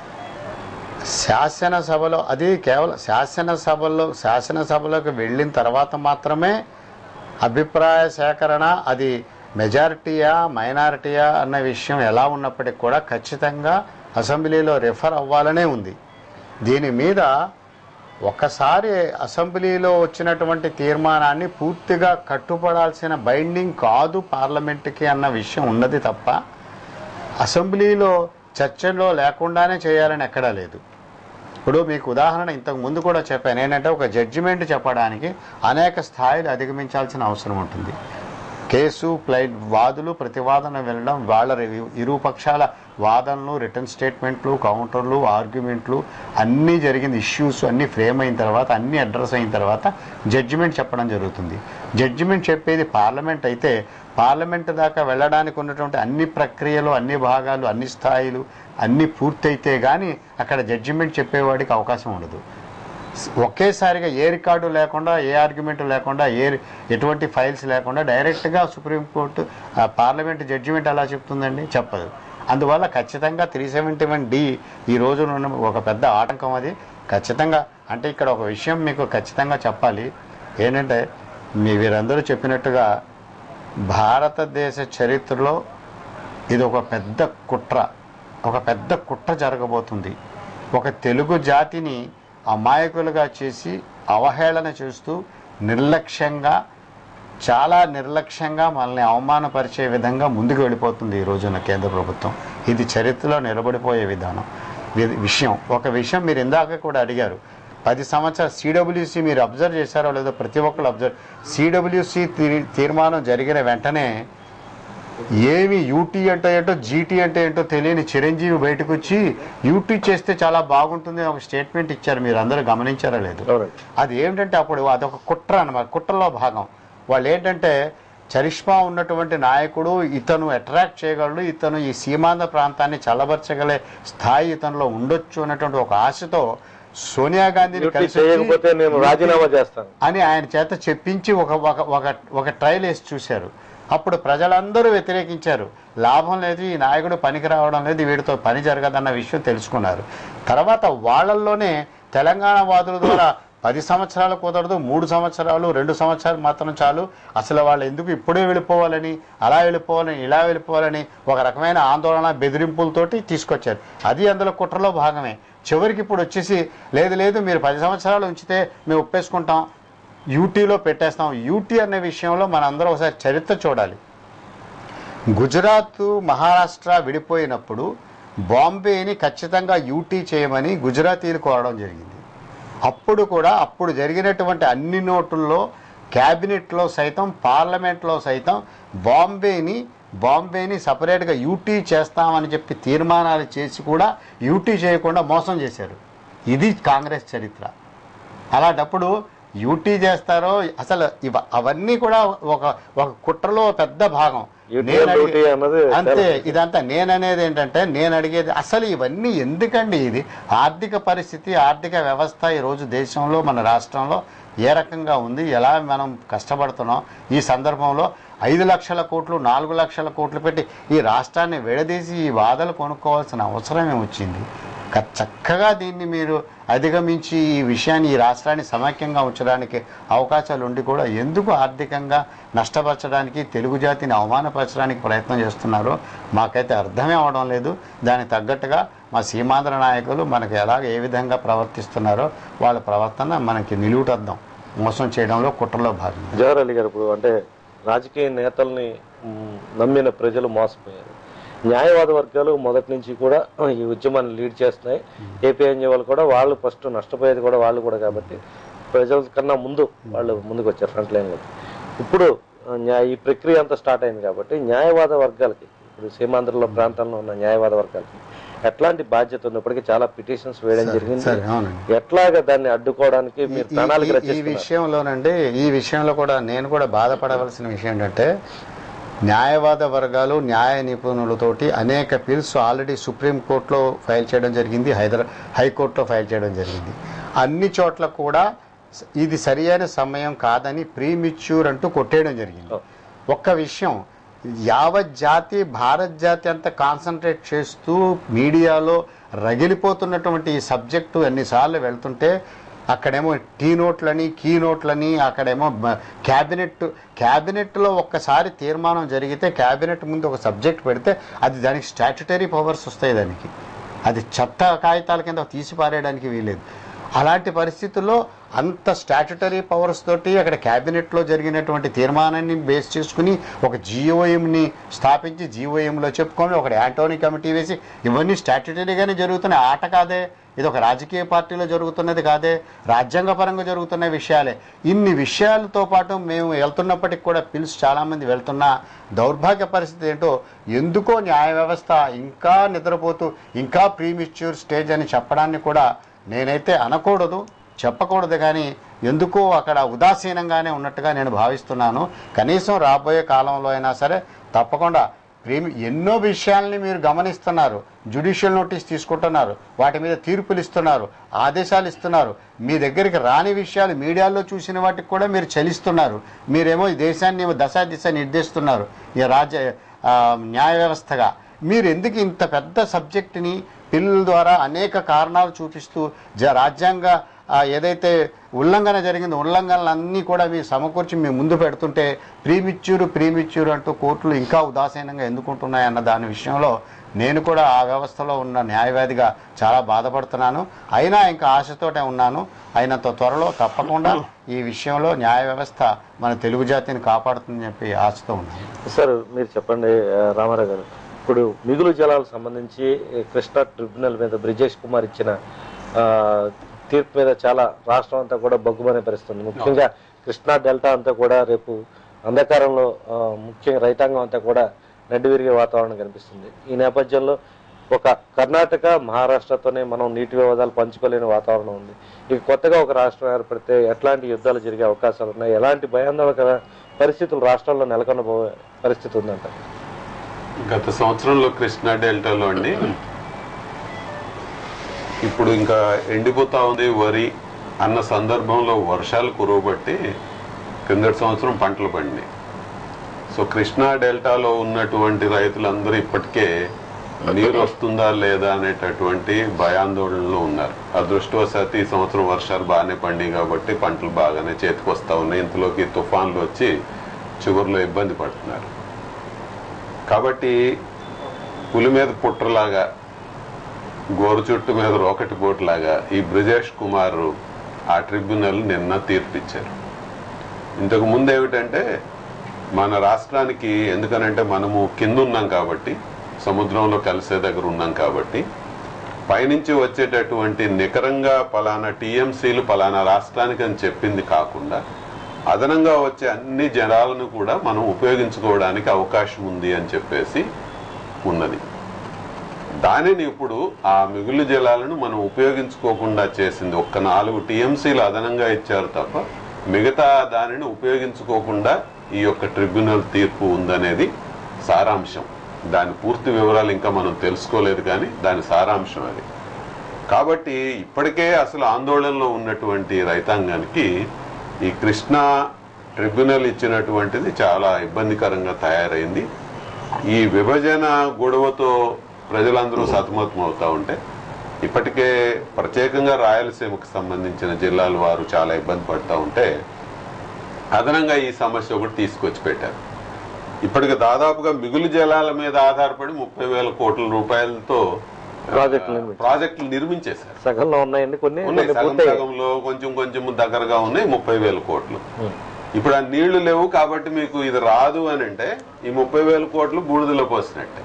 శాసనసభలో అది కేవలం శాసనసభలో శాసనసభలోకి వెళ్ళిన తర్వాత మాత్రమే అభిప్రాయ సేకరణ అది మెజారిటీయా మైనారిటీయా అన్న విషయం ఎలా ఉన్నప్పటికీ కూడా ఖచ్చితంగా అసెంబ్లీలో రిఫర్ అవ్వాలనే ఉంది దీని మీద ఒకసారి అసెంబ్లీలో వచ్చినటువంటి తీర్మానాన్ని పూర్తిగా కట్టుపడాల్సిన బైండింగ్ కాదు పార్లమెంట్కి అన్న విషయం ఉన్నది తప్ప అసెంబ్లీలో చర్చలో లేకుండానే చేయాలని ఎక్కడా లేదు ఇప్పుడు మీకు ఉదాహరణ ఇంతకు ముందు కూడా చెప్పాను ఏంటంటే ఒక జడ్జిమెంట్ చెప్పడానికి అనేక స్థాయిలు అధిగమించాల్సిన అవసరం ఉంటుంది కేసు ప్లై వాదులు ప్రతివాదన వెళ్ళడం వాళ్ళ రివ్యూ ఇరు పక్షాల వాదనలు రిటర్న్ స్టేట్మెంట్లు కౌంటర్లు ఆర్గ్యుమెంట్లు అన్నీ జరిగింది ఇష్యూస్ అన్నీ ఫ్రేమ్ అయిన తర్వాత అన్నీ అడ్రస్ అయిన తర్వాత జడ్జిమెంట్ చెప్పడం జరుగుతుంది జడ్జిమెంట్ చెప్పేది పార్లమెంట్ అయితే పార్లమెంట్ దాకా వెళ్ళడానికి ఉన్నటువంటి అన్ని ప్రక్రియలు అన్ని భాగాలు అన్ని స్థాయిలు అన్నీ పూర్తయితే కానీ అక్కడ జడ్జిమెంట్ చెప్పేవాడికి అవకాశం ఉండదు ఒకేసారిగా ఏ రికార్డు లేకుండా ఏ ఆర్గ్యుమెంట్ లేకుండా ఏ ఎటువంటి ఫైల్స్ లేకుండా డైరెక్ట్గా సుప్రీంకోర్టు ఆ పార్లమెంట్ జడ్జిమెంట్ ఎలా చెప్తుందండి చెప్పదు అందువల్ల ఖచ్చితంగా త్రీ సెవెంటీ వన్ డి ఈ రోజు ఉన్న ఒక పెద్ద ఆటంకం అది ఖచ్చితంగా అంటే ఇక్కడ ఒక విషయం మీకు ఖచ్చితంగా చెప్పాలి ఏంటంటే మీ వీరందరూ చెప్పినట్టుగా భారతదేశ చరిత్రలో ఇది ఒక పెద్ద కుట్ర ఒక పెద్ద కుట్ర జరగబోతుంది ఒక తెలుగు జాతిని అమాయకులుగా చేసి అవహేళన చేస్తూ నిర్లక్ష్యంగా చాలా నిర్లక్ష్యంగా మనల్ని అవమానపరిచే విధంగా ముందుకు వెళ్ళిపోతుంది ఈ రోజున కేంద్ర ప్రభుత్వం ఇది చరిత్రలో నిలబడిపోయే విధానం వి- విషయం ఒక విషయం మీరు ఇందాక కూడా అడిగారు పది సంవత్సరాలు సిడబ్ల్యూసి మీరు అబ్జర్వ్ చేశారో లేదో ప్రతి ఒక్కరు అబ్జర్వ్ సిడబ్ల్యూసి తీర్మానం జరిగిన వెంటనే ఏమి యూటీ అంటే ఏంటో జీటీ అంటే ఏంటో తెలియని చిరంజీవి బయటకు వచ్చి యూటీ చేస్తే చాలా బాగుంటుంది అని ఒక స్టేట్మెంట్ ఇచ్చారు మీరు అందరూ గమనించారా లేదు అవునండి అది ఏమిటంటే అప్పుడు అదొక కుట్ర అన్నమాట కుట్రలో భాగం వాళ్ళు ఏంటంటే చరిష్మా ఉన్నటువంటి నాయకుడు ఇతను అట్రాక్ట్ చేయగలడు ఇతను ఈ సీమాంధ్ర ప్రాంతాన్ని చల్లబరచగలే స్థాయి ఇతనిలో ఉండొచ్చు అన్నటువంటి ఒక ఆశతో సోనియా గాంధీని డ్యూటీ కలిసి వచ్చి చేయకపోతే నేను రాజీనామా చేస్తాను అని ఆయన చేత చెప్పించి ఒక ఒక ఒక ఒక ట్రయల్ వేసి చూశారు అప్పుడు ప్రజలందరూ వ్యతిరేకించారు లాభం లేదు ఈ నాయకుడు పనికి రావడం లేదు వీడితో పని జరగదన్న విషయం తెలుసుకున్నారు తర్వాత వాళ్ళల్లోనే తెలంగాణ వాదుల ద్వారా పది సంవత్సరాలు కుదరదు మూడు సంవత్సరాలు రెండు సంవత్సరాలు మాత్రం చాలు అసలు వాళ్ళు ఎందుకు ఇప్పుడే వెళ్ళిపోవాలని అలా వెళ్ళిపోవాలని ఇలా వెళ్ళిపోవాలని ఒక రకమైన ఆందోళన బెదిరింపులతోటి తీసుకొచ్చారు అది అందులో కుట్రలో భాగమే చివరికి ఇప్పుడు వచ్చేసి లేదు లేదు మీరు పది సంవత్సరాలు ఉంచితే మేము ఒప్పేసుకుంటాం యూటీలో పెట్టేస్తాం యూటీ అనే విషయంలో మనందరం ఒకసారి చరిత్ర చూడాలి గుజరాత్ మహారాష్ట్ర విడిపోయినప్పుడు బాంబేని ఖచ్చితంగా యూటీ చేయమని గుజరాతీలు కోరడం జరిగింది అప్పుడు కూడా అప్పుడు జరిగినటువంటి అన్ని నోటుల్లో క్యాబినెట్లో సైతం పార్లమెంట్లో సైతం బాంబేని బాంబేని సపరేట్గా యూటీ చేస్తామని చెప్పి తీర్మానాలు చేసి కూడా యూటీ చేయకుండా మోసం చేశారు ఇది కాంగ్రెస్ చరిత్ర అలాంటప్పుడు యూటీ చేస్తారో అసలు ఇవ అవన్నీ కూడా ఒక ఒక కుట్రలో పెద్ద భాగం యూటీ నేను అడిగే- డ్యూటీ అన్నది అంతే చాలా- ఇదంతా నేను అనేది ఏంటంటే నేను అడిగేది అసలు ఇవన్నీ ఎందుకండి ఇది ఆర్థిక పరిస్థితి ఆర్థిక వ్యవస్థ ఈ రోజు దేశంలో మన రాష్ట్రంలో ఏ రకంగా ఉంది ఎలా మనం కష్టపడుతున్నాం ఈ సందర్భంలో ఐదు లక్షల కోట్లు నాలుగు లక్షల కోట్లు పెట్టి ఈ రాష్ట్రాన్ని విడదీసి ఈ వాదలు కొనుక్కోవాల్సిన అవసరమే వచ్చింది క- చక్కగా దీన్ని మీరు అధిగమించి ఈ విషయాన్ని ఈ రాష్ట్రాన్ని సమైక్యంగా ఉంచడానికి అవకాశాలు ఉండి కూడా ఎందుకు ఆర్థికంగా నష్టపరచడానికి తెలుగు జాతిని అవమానపరచడానికి ప్రయత్నం చేస్తున్నారో మాకైతే అర్థమే అవడం లేదు దానికి తగ్గట్టుగా మా సీమాంధ్ర నాయకులు మనకు ఎలాగ ఏ విధంగా ప్రవర్తిస్తున్నారో వాళ్ళ ప్రవర్తన మనకి నిలువుటద్దాం మోసం చేయడంలో కుట్రలో భాగం జవహర్ అలీ గారు ఇప్పుడు అంటే రాజకీయ నేతల్ని మ్, నమ్మిన ప్రజలు మోసపోయారు న్యాయవాద వర్గాలు మొదటి నుంచి కూడా ఈ ఉద్యమాన్ని లీడ్ చేస్తున్నాయి ఏపీఎన్జే వాళ్ళు కూడా వాళ్ళు ఫస్ట్ నష్టపోయేది కూడా వాళ్ళు కూడా కాబట్టి ప్రజల కన్నా ముందు వాళ్ళు ముందుకు వచ్చారు ఫ్రంట్ లైన్ ఇప్పుడు ఆ, న్యాయ ఈ ప్రక్రియ అంతా స్టార్ట్ అయింది కాబట్టి న్యాయవాద వర్గాలకి ఇప్పుడు సీమాంధ్రలో ప్రాంతంలో ఉన్న న్యాయవాద వర్గాలకి ఎట్లాంటి బాధ్యత ఉంది ఇప్పటికీ చాలా పిటిషన్స్ వేయడం జరిగింది సరే అవునండి ఎట్లాగా దాన్ని అడ్డుకోవడానికి మీరు ఈ- ప్రణాళిక ఈ- ఈ రచిస్తున్నారు విషయంలోనండి ఈ విషయంలో కూడా నేను కూడా బాధపడవలసిన విషయం ఏంటంటే న్యాయవాద వర్గాలు న్యాయ నిపుణులతోటి అనేక పిల్స్ ఆల్రెడీ సుప్రీంకోర్టులో ఫైల్ చేయడం జరిగింది హైదరా హైకోర్టులో ఫైల్ చేయడం జరిగింది అన్ని చోట్ల కూడా స- ఇది సరియైన సమయం కాదని ప్రీమిచ్యూర్ అంటూ కొట్టేయడం జరిగింది ఒక్క విషయం యావత్ జాతి భారత్ జాతి అంతా కాన్సన్ట్రేట్ చేస్తూ మీడియాలో రగిలిపోతున్నటువంటి ఈ సబ్జెక్టు ఎన్నిసార్లు వెళ్తుంటే అక్కడేమో టీ నోట్లని కీ నోట్లని అక్కడేమో బ- క్యాబినెట్ క్యాబినెట్లో ఒక్కసారి తీర్మానం జరిగితే క్యాబినెట్ ముందు ఒక సబ్జెక్ట్ పెడితే అది దానికి స్టాట్యుటరీ పవర్స్ వస్తాయి దానికి అది చెత్త కాగితాల కింద తీసి పారేయడానికి వీలేదు అలాంటి పరిస్థితుల్లో అంత స్టాట్యుటరీ పవర్స్ తోటి అక్కడ క్యాబినెట్లో జరిగినటువంటి తీర్మానాన్ని బేస్ చేసుకుని ఒక జిఓఎంని స్థాపించి జిఓఎంలో చెప్పుకొని ఒక యాంటోనీ కమిటీ వేసి ఇవన్నీ స్టాట్యుటరీగానే జరుగుతున్న ఆట కాదే ఇది ఒక రాజకీయ పార్టీలో జరుగుతున్నది కాదే రాజ్యాంగపరంగా జరుగుతున్న విషయాలే ఇన్ని విషయాలతో పాటు మేము వెళ్తున్నప్పటికి కూడా పిలిచి చాలామంది వెళ్తున్న దౌర్భాగ్య పరిస్థితి ఏంటో ఎందుకో న్యాయ వ్యవస్థ ఇంకా నిద్రపోతూ ఇంకా ప్రీమిచ్యూర్ స్టేజ్ అని చెప్పడాన్ని కూడా నేనైతే అనకూడదు చెప్పకూడదు కానీ ఎందుకో అక్కడ ఉదాసీనంగానే ఉన్నట్టుగా నేను భావిస్తున్నాను కనీసం రాబోయే కాలంలో అయినా సరే తప్పకుండా ప్రేమి ఎన్నో విషయాల్ని మీరు గమనిస్తున్నారు జ్యుడిషియల్ నోటీస్ తీసుకుంటున్నారు వాటి మీద తీర్పులు ఇస్తున్నారు ఆదేశాలు ఇస్తున్నారు మీ దగ్గరికి రాని విషయాలు మీడియాలో చూసిన వాటికి కూడా మీరు చలిస్తున్నారు మీరేమో ఈ దేశాన్ని దశా దిశ నిర్దేశిస్తున్నారు ఈ రాజ్య ఆ, న్యాయ వ్యవస్థగా మీరు ఎందుకు ఇంత పెద్ద సబ్జెక్టుని పిల్లల ద్వారా అనేక కారణాలు చూపిస్తూ జ రాజ్యాంగ ఆ, ఏదైతే ఉల్లంఘన జరిగిందో ఉల్లంఘనలన్నీ కూడా మీరు సమకూర్చి మీ ముందు పెడుతుంటే ప్రీమిచ్యూరు ప్రీమిచ్యూరు అంటూ కోర్టులు ఇంకా ఉదాసీనంగా ఎందుకుంటున్నాయన్న దాని విషయంలో నేను కూడా ఆ వ్యవస్థలో ఉన్న న్యాయవాదిగా చాలా బాధపడుతున్నాను అయినా ఇంకా ఆశతోటే ఉన్నాను అయినంత త్వరలో తప్పకుండా ఈ విషయంలో న్యాయ వ్యవస్థ మన తెలుగు జాతిని కాపాడుతుందని చెప్పి ఆశతో ఉన్నాను సార్ మీరు చెప్పండి ఆ, రామారావు గారు ఇప్పుడు మిగులు జలాలకు సంబంధించి ఈ కృష్ణా ట్రిబ్యునల్ మీద బ్రిజేష్ కుమార్ ఇచ్చిన ఆ, తీర్పు మీద చాలా రాష్ట్రం అంతా కూడా బగ్గుమనే పరిస్థితుంది ముఖ్యంగా కృష్ణా డెల్టా అంతా కూడా రేపు అంధకారంలో ఆ, ముఖ్యంగా రైతాంగం అంతా కూడా నడ్డివిరిగే వాతావరణం కనిపిస్తుంది ఈ నేపథ్యంలో ఒక కర్ణాటక మహారాష్ట్రతోనే మనం నీటి వివాదాలు పంచుకోలేని వాతావరణం ఉంది ఇక కొత్తగా ఒక రాష్ట్రం ఏర్పడితే ఎట్లాంటి యుద్ధాలు జరిగే అవకాశాలు ఉన్నాయి ఎలాంటి భయాందోళన పరిస్థితులు రాష్ట్రంలో నెలకొనబోయే పరిస్థితి ఉందంట గత సంవత్సరంలో కృష్ణా డెల్టాలో అండి ఇప్పుడు ఇంకా ఎండిపోతా ఉంది వరి అన్న సందర్భంలో వర్షాలు కురవబట్టి కిందటి సంవత్సరం పంటలు పండినాయి సో కృష్ణా డెల్టాలో ఉన్నటువంటి రైతులందరూ ఇప్పటికే నీరు వస్తుందా లేదా అనేటటువంటి భయాందోళనలో ఉన్నారు అదృష్టవశాత్తు ఈ సంవత్సరం వర్షాలు బాగానే పండినాయి కాబట్టి పంటలు బాగానే చేతికి వస్తా ఉన్నాయి ఇంతలోకి తుఫాన్లు వచ్చి చివరిలో ఇబ్బంది పడుతున్నారు కాబట్టి పులి మీద పుట్రలాగా గోరు చుట్టు మీద రోకటి పోటులాగా ఈ బ్రిజేష్ కుమార్ ఆ ట్రిబ్యునల్ నిన్న తీర్పిచ్చారు ఇంతకు ముందు ఏమిటంటే మన రాష్ట్రానికి ఎందుకనంటే మనము కింద ఉన్నాం కాబట్టి సముద్రంలో కలిసే దగ్గర ఉన్నాం కాబట్టి పైనుంచి వచ్చేటటువంటి నికరంగా పలానా టీఎంసీలు పలానా రాష్ట్రానికి అని చెప్పింది కాకుండా అదనంగా వచ్చే అన్ని జనాలను కూడా మనం ఉపయోగించుకోవడానికి అవకాశం ఉంది అని చెప్పేసి ఉన్నది దానిని ఇప్పుడు ఆ మిగులు జలాలను మనం ఉపయోగించుకోకుండా చేసింది ఒక్క నాలుగు టీఎంసీలు అదనంగా ఇచ్చారు తప్ప మిగతా దానిని ఉపయోగించుకోకుండా ఈ యొక్క ట్రిబ్యునల్ తీర్పు ఉందనేది సారాంశం దాని పూర్తి వివరాలు ఇంకా మనం తెలుసుకోలేదు కానీ దాని సారాంశం అది కాబట్టి ఇప్పటికే అసలు ఆందోళనలో ఉన్నటువంటి రైతాంగానికి ఈ కృష్ణా ట్రిబ్యునల్ ఇచ్చినటువంటిది చాలా ఇబ్బందికరంగా తయారైంది ఈ విభజన గొడవతో ప్రజలందరూ సతమతం అవుతా ఉంటే ఇప్పటికే ప్రత్యేకంగా రాయలసీమకు సంబంధించిన జిల్లాల వారు చాలా ఇబ్బంది పడుతూ ఉంటే అదనంగా ఈ సమస్య ఒకటి తీసుకొచ్చి పెట్టారు ఇప్పటికి దాదాపుగా మిగులు జలాల మీద ఆధారపడి ముప్పై వేల కోట్ల రూపాయలతో ప్రాజెక్టులు నిర్మించారు. ప్రాజెక్టులు నిర్మించేశారు సగంలో ఉన్నాయండి కొన్ని ఉన్నాయి కొన్ని సగం పూర్తయ్యాయి సగంలో కొంచెం కొంచెం దగ్గరగా ఉన్నాయి ముప్పై వేల కోట్లు ఉం. ఇప్పుడు ఆ నీళ్లు లేవు కాబట్టి మీకు ఇది రాదు అని అంటే ఈ ముప్పై వేల కోట్లు బూడిదలో పోసినట్టే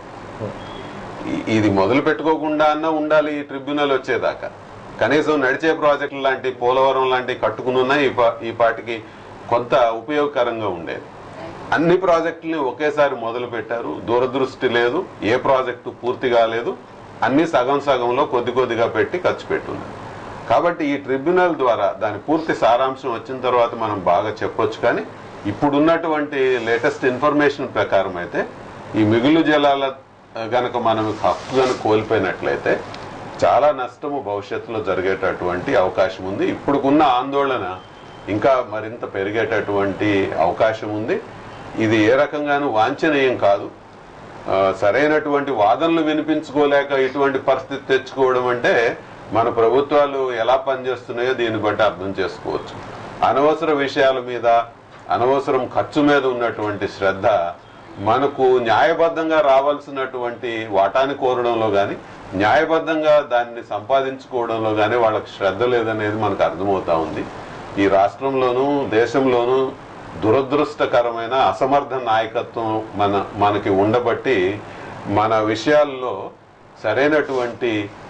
ఈ- ఇది మొదలు పెట్టుకోకుండా అన్నా ఉండాలి ఈ ట్రిబ్యునల్ వచ్చేదాకా కనీసం నడిచే ప్రాజెక్టులు లాంటి పోలవరం లాంటివి కట్టుకున్నా ఈ పా- ఈ పాటికి కొంత ఉపయోగకరంగా ఉండేది అన్ని ప్రాజెక్టుల్ని ఒకేసారి మొదలు పెట్టారు దూరదృష్టి లేదు ఏ ప్రాజెక్టు పూర్తి కాలేదు అన్ని సగం సగంలో కొద్ది కొద్దిగా పెట్టి ఖర్చు పెట్టున్నారు కాబట్టి ఈ ట్రిబ్యునల్ ద్వారా దాని పూర్తి సారాంశం వచ్చిన తర్వాత మనం బాగా చెప్పొచ్చు కానీ ఇప్పుడున్నటువంటి లేటెస్ట్ ఇన్ఫర్మేషన్ ప్రకారం అయితే ఈ మిగులు జలాల ఆ, గనక మనం హక్కు గనక కోల్పోయినట్లయితే చాలా నష్టము భవిష్యత్తులో జరిగేటటువంటి అవకాశం ఉంది ఇప్పుడుకున్న ఆందోళన ఇంకా మరింత పెరిగేటటువంటి అవకాశం ఉంది ఇది ఏ రకంగానూ వాంఛనీయం కాదు ఆ, సరైనటువంటి వాదనలు వినిపించుకోలేక ఇటువంటి పరిస్థితి తెచ్చుకోవడం అంటే మన ప్రభుత్వాలు ఎలా పనిచేస్తున్నాయో దీన్ని బట్టి అర్థం చేసుకోవచ్చు అనవసర విషయాల మీద అనవసరం ఖర్చు మీద ఉన్నటువంటి శ్రద్ధ మనకు న్యాయబద్ధంగా రావాల్సినటువంటి వాటాని కోరడంలో కానీ న్యాయబద్ధంగా దాన్ని సంపాదించుకోవడంలో కానీ వాళ్ళకి శ్రద్ధ లేదనేది మనకు అర్థమవుతా ఉంది ఈ రాష్ట్రంలోనూ దేశంలోనూ దురదృష్టకరమైన అసమర్థ నాయకత్వం మన మనకి ఉండబట్టి మన విషయాల్లో సరైనటువంటి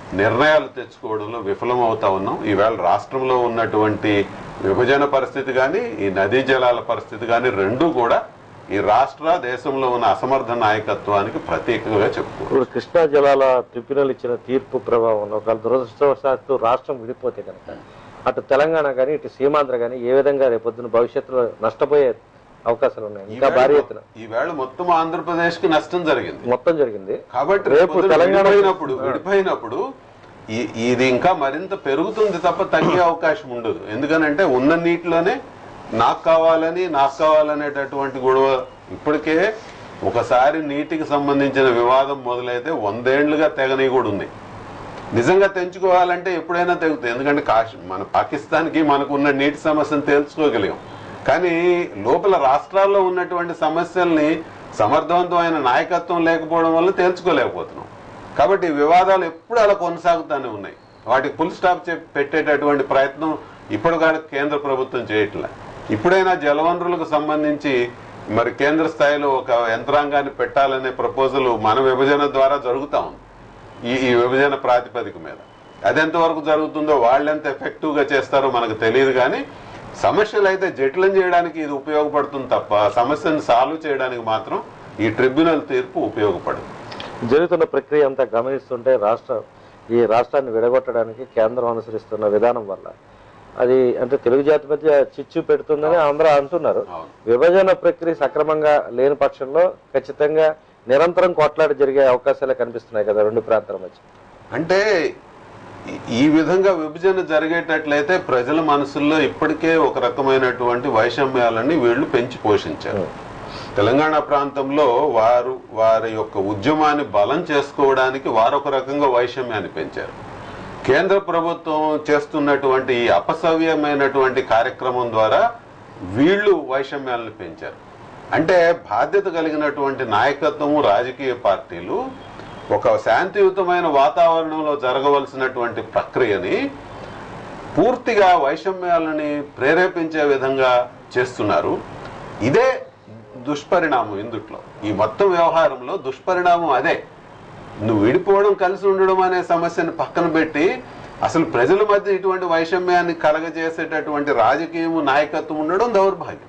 నిర్ణయాలు తెచ్చుకోవడంలో విఫలం అవుతా ఉన్నాం ఈవేళ రాష్ట్రంలో ఉన్నటువంటి విభజన పరిస్థితి కానీ ఈ నదీ జలాల పరిస్థితి కానీ రెండూ కూడా ఈ రాష్ట్ర దేశంలో ఉన్న అసమర్థ నాయకత్వానికి ప్రతీకగా చెప్పుకో ఇప్పుడు కృష్ణా జలాల ట్రిబ్యునల్ ఇచ్చిన తీర్పు ప్రభావంలో ఒకవేళ దురదృష్టవశాత్తు రాష్ట్రం విడిపోతే కనుక అటు తెలంగాణ కానీ ఇటు సీమాంధ్ర కానీ ఏ విధంగా రేపొద్దున భవిష్యత్తులో నష్టపోయే అవకాశాలు ఉన్నాయి ఇంకా భారీ ఎత్తున ఈవేళ మొత్తం ఆంధ్రప్రదేశ్ కి నష్టం జరిగింది మొత్తం జరిగింది కాబట్టి రేపు రేపు తెలంగాణ- విడిపోయినప్పుడు విడిపోయినప్పుడు ఈ- ఇది ఇంకా మరింత పెరుగుతుంది తప్ప తగ్గే అవకాశం ఉండదు ఎందుకనంటే ఉన్న నీటిలోనే నాకు కావాలని నాకు కావాలనేటటువంటి గొడవ ఇప్పటికే ఒకసారి నీటికి సంబంధించిన వివాదం మొదలైతే వందేళ్లుగా తెగని కూడా ఉంది నిజంగా తెంచుకోవాలంటే ఎప్పుడైనా తెగుతుంది ఎందుకంటే కాశ్ మన పాకిస్తాన్కి మనకు ఉన్న నీటి సమస్యను తేల్చుకోగలిగాం కానీ లోపల రాష్ట్రాల్లో ఉన్నటువంటి సమస్యల్ని సమర్థవంతమైన నాయకత్వం లేకపోవడం వల్ల తేల్చుకోలేకపోతున్నాం కాబట్టి ఈ వివాదాలు ఎప్పుడు అలా కొనసాగుతూనే ఉన్నాయి వాటికి ఫుల్ స్టాప్ చెప్పి పెట్టేటటువంటి ప్రయత్నం ఇప్పుడు కానీ కేంద్ర ప్రభుత్వం చేయట్లే ఇప్పుడైనా జలవనరులకు సంబంధించి మరి కేంద్ర స్థాయిలో ఒక యంత్రాంగాన్ని పెట్టాలనే ప్రపోజల్ మన విభజన ద్వారా జరుగుతా ఉంది ఈ ఈ విభజన ప్రాతిపదిక మీద అది ఎంతవరకు జరుగుతుందో వాళ్ళు ఎంత ఎఫెక్టివ్ గా చేస్తారో మనకు తెలియదు కానీ సమస్యలు అయితే జటిలం చేయడానికి ఇది ఉపయోగపడుతుంది తప్ప సమస్యను సాల్వ్ చేయడానికి మాత్రం ఈ ట్రిబ్యునల్ తీర్పు ఉపయోగపడదు జరుగుతున్న ప్రక్రియ అంతా గమనిస్తుంటే రాష్ట్ర ఈ రాష్ట్రాన్ని విడగొట్టడానికి కేంద్రం అనుసరిస్తున్న విధానం వల్ల అది అంటే తెలుగు జాతి మధ్య చిచ్చు పెడుతుందని అందరూ అంటున్నారు అవును. విభజన ప్రక్రియ సక్రమంగా లేని పక్షంలో ఖచ్చితంగా నిరంతరం కొట్లాట జరిగే అవకాశాలే కనిపిస్తున్నాయి కదా రెండు ప్రాంతాల మధ్య అంటే ఈ- ఈ విధంగా విభజన జరిగేటట్లయితే ప్రజల మనసుల్లో ఇప్పటికే ఒక రకమైనటువంటి వైషమ్యాలని వీళ్ళు పెంచి పోషించారు తెలంగాణ ప్రాంతంలో వారు వారి యొక్క ఉద్యమాన్ని బలం చేసుకోవడానికి వారొక రకంగా వైషమ్యాన్ని పెంచారు కేంద్ర ప్రభుత్వం చేస్తున్నటువంటి ఈ అపసవ్యమైనటువంటి కార్యక్రమం ద్వారా వీళ్ళు వైషమ్యాలను పెంచారు అంటే బాధ్యత కలిగినటువంటి నాయకత్వము రాజకీయ పార్టీలు ఒక శాంతియుతమైన వాతావరణంలో జరగవలసినటువంటి ప్రక్రియని పూర్తిగా వైషమ్యాలని ప్రేరేపించే విధంగా చేస్తున్నారు ఇదే దుష్పరిణామం ఇందుట్లో ఈ మొత్తం వ్యవహారంలో దుష్పరిణామం అదే నువ్వు విడిపోవడం కలిసి ఉండడం అనే సమస్యను పక్కన పెట్టి అసలు ప్రజల మధ్య ఇటువంటి వైషమ్యాన్ని కలగజేసేటటువంటి రాజకీయము నాయకత్వం ఉండడం దౌర్భాగ్యం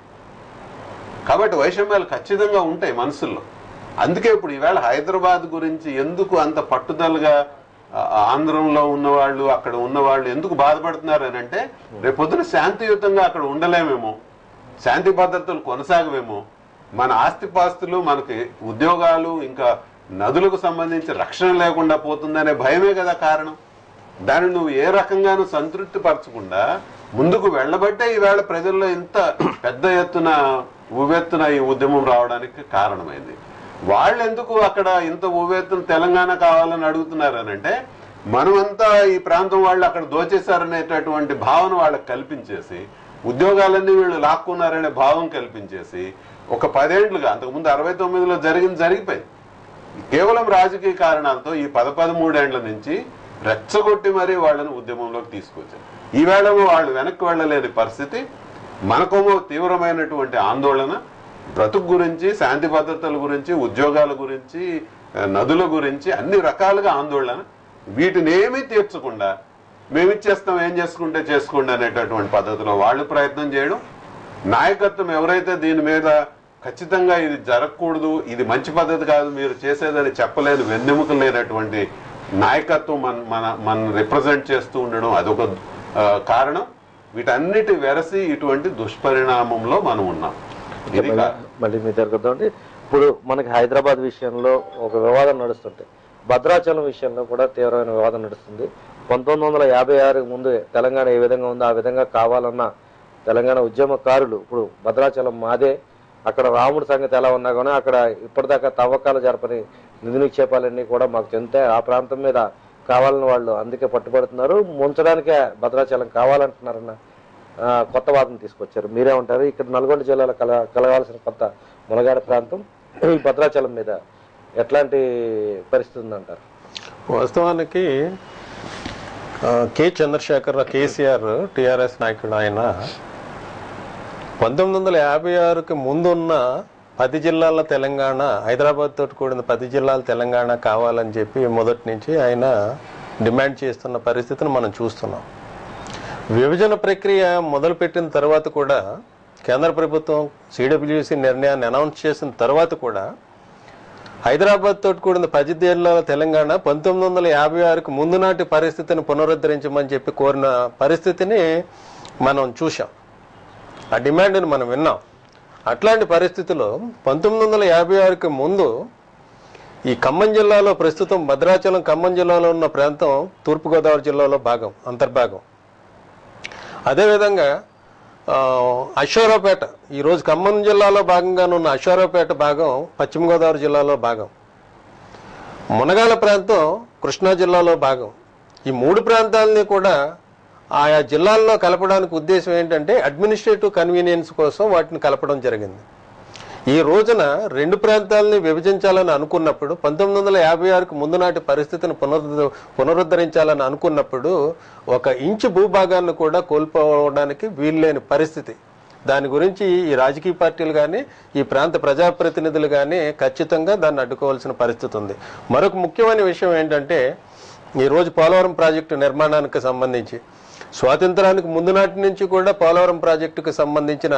కాబట్టి వైషమ్యాలు ఖచ్చితంగా ఉంటాయి మనసుల్లో అందుకే ఇప్పుడు ఈవేళ హైదరాబాద్ గురించి ఎందుకు అంత పట్టుదలగా ఆ, ఆంధ్రంలో ఉన్నవాళ్ళు అక్కడ ఉన్నవాళ్ళు ఎందుకు బాధపడుతున్నారు అని అంటే రేపొద్దున శాంతియుతంగా అక్కడ ఉండలేమేమో శాంతి భద్రతలు కొనసాగవేమో మన ఆస్తిపాస్తులు మనకి ఉద్యోగాలు ఇంకా నదులకు సంబంధించి రక్షణ లేకుండా పోతుందనే భయమే కదా కారణం దాన్ని నువ్వు ఏ రకంగానూ సంతృప్తి పరచకుండా ముందుకు వెళ్ళబట్టే ఈవేళ ప్రజల్లో ఇంత పెద్ద ఎత్తున ఉవ్వెత్తున ఈ ఉద్యమం రావడానికి కారణమైంది వాళ్ళు ఎందుకు అక్కడ ఇంత ఉవ్వెత్తున తెలంగాణ కావాలని అడుగుతున్నారు అని అంటే మనమంతా ఈ ప్రాంతం వాళ్ళు అక్కడ దోచేశారనేటటువంటి భావన వాళ్ళకి కల్పించేసి ఉద్యోగాలన్నీ వీళ్ళు లాక్కున్నారనే భావం కల్పించేసి ఒక పదేండ్లుగా అంతకుముందు అరవై తొమ్మిదిలో జరిగింది జరిగిపోయింది కేవలం రాజకీయ కారణాలతో ఈ పద పదమూడేండ్ల నుంచి రెచ్చగొట్టి మరీ వాళ్ళని ఉద్యమంలోకి తీసుకొచ్చారు ఈవేళ వాళ్ళు వెనక్కి వెళ్ళలేని పరిస్థితి మనకేమో తీవ్రమైనటువంటి ఆందోళన బ్రతుకు గురించి శాంతి భద్రతల గురించి ఉద్యోగాల గురించి ఆ, నదుల గురించి అన్ని రకాలుగా ఆందోళన వీటిని ఏమీ తీర్చకుండా మేము ఇచ్చేస్తాం ఏం చేసుకుంటే చేసుకోండి అనేటటువంటి పద్ధతిలో వాళ్ళు ప్రయత్నం చేయడం నాయకత్వం ఎవరైతే దీని మీద ఖచ్చితంగా ఇది జరగకూడదు ఇది మంచి పద్ధతి కాదు మీరు చేసేదని చెప్పలేని వెన్నెముక లేనటువంటి నాయకత్వం మన మన మన రిప్రజెంట్ చేస్తూ ఉండడం అదొక ఆ, కారణం వీటన్నిటి వెరసి ఇటువంటి దుష్పరిణామంలో మనం ఉన్నాం ఇది కా- మళ్ళీ మీ దగ్గరకు వద్దామండి ఇప్పుడు మనకి హైదరాబాద్ విషయంలో ఒక వివాదం నడుస్తుంటే భద్రాచలం విషయంలో కూడా తీవ్రమైన వివాదం నడుస్తుంది పంతొమ్మిది వందల యాభై ఆరు ముందు తెలంగాణ ఏ విధంగా ఉందో ఆ విధంగా కావాలన్న తెలంగాణ ఉద్యమకారులు ఇప్పుడు భద్రాచలం మాదే అక్కడ రాముడి సంగతి ఎలా ఉన్నా కానీ అక్కడ ఇప్పటిదాకా తవ్వకాలు జరపని నిధి నిక్షేపాలన్నీ కూడా మాకు చెందుతాయి ఆ ప్రాంతం మీద కావాలని వాళ్ళు అందుకే పట్టుబడుతున్నారు ముంచడానికే భద్రాచలం కావాలంటున్నారన్న ఆ, కొత్త వాదన తీసుకొచ్చారు మీరే ఉంటారు ఇక్కడ నల్గొండ జిల్లాలో కల కలగాల్సిన కొత్త మునగాడ ప్రాంతం ఈ భద్రాచలం మీద ఎట్లాంటి పరిస్థితి ఉందంటారు వాస్తవానికి ఆ, కె చంద్రశేఖర్ కేసీఆర్ టిఆర్ఎస్ నాయకుడు ఆయన పంతొమ్మిది వందల యాభై ఆరుకి ముందున్న పది జిల్లాల తెలంగాణ హైదరాబాద్ తోటి కూడిన పది జిల్లాల తెలంగాణ కావాలని చెప్పి మొదటి నుంచి ఆయన డిమాండ్ చేస్తున్న పరిస్థితిని మనం చూస్తున్నాం విభజన ప్రక్రియ మొదలుపెట్టిన తర్వాత కూడా కేంద్ర ప్రభుత్వం సిడబ్ల్యూసి నిర్ణయాన్ని అనౌన్స్ చేసిన తర్వాత కూడా హైదరాబాద్ తోటి కూడిన పది జిల్లాల తెలంగాణ పంతొమ్మిది వందల యాభై ఆరుకు ముందు నాటి పరిస్థితిని పునరుద్ధరించమని చెప్పి కోరిన పరిస్థితిని మనం చూసాం ఆ డిమాండ్ని మనం విన్నాం అట్లాంటి పరిస్థితిలో పంతొమ్మిది వందల యాభై ఆరుకి ముందు ఈ ఖమ్మం జిల్లాలో ప్రస్తుతం భద్రాచలం ఖమ్మం జిల్లాలో ఉన్న ప్రాంతం తూర్పుగోదావరి జిల్లాలో భాగం అంతర్భాగం అదేవిధంగా ఆ, అశ్వారావుపేట ఈరోజు ఖమ్మం జిల్లాలో భాగంగా ఉన్న అశ్వారావుపేట భాగం పశ్చిమ గోదావరి జిల్లాలో భాగం మునగాల ప్రాంతం కృష్ణా జిల్లాలో భాగం ఈ మూడు ప్రాంతాలని కూడా ఆయా జిల్లాల్లో కలపడానికి ఉద్దేశం ఏంటంటే అడ్మినిస్ట్రేటివ్ కన్వీనియన్స్ కోసం వాటిని కలపడం జరిగింది ఈ రోజున రెండు ప్రాంతాలని విభజించాలని అనుకున్నప్పుడు పంతొమ్మిది వందల యాభై ఆరుకు ముందు నాటి పరిస్థితిని పునరుద్ధ పునరుద్ధరించాలని అనుకున్నప్పుడు ఒక ఇంచు భూభాగాన్ని కూడా కోల్పోవడానికి వీల్లేని పరిస్థితి దాని గురించి ఈ రాజకీయ పార్టీలు కానీ ఈ ప్రాంత ప్రజాప్రతినిధులు కానీ ఖచ్చితంగా దాన్ని అడ్డుకోవాల్సిన పరిస్థితి ఉంది మరొక ముఖ్యమైన విషయం ఏంటంటే ఈ రోజు పోలవరం ప్రాజెక్టు నిర్మాణానికి సంబంధించి స్వాతంత్రానికి ముందు నాటి నుంచి కూడా పోలవరం ప్రాజెక్టుకు సంబంధించిన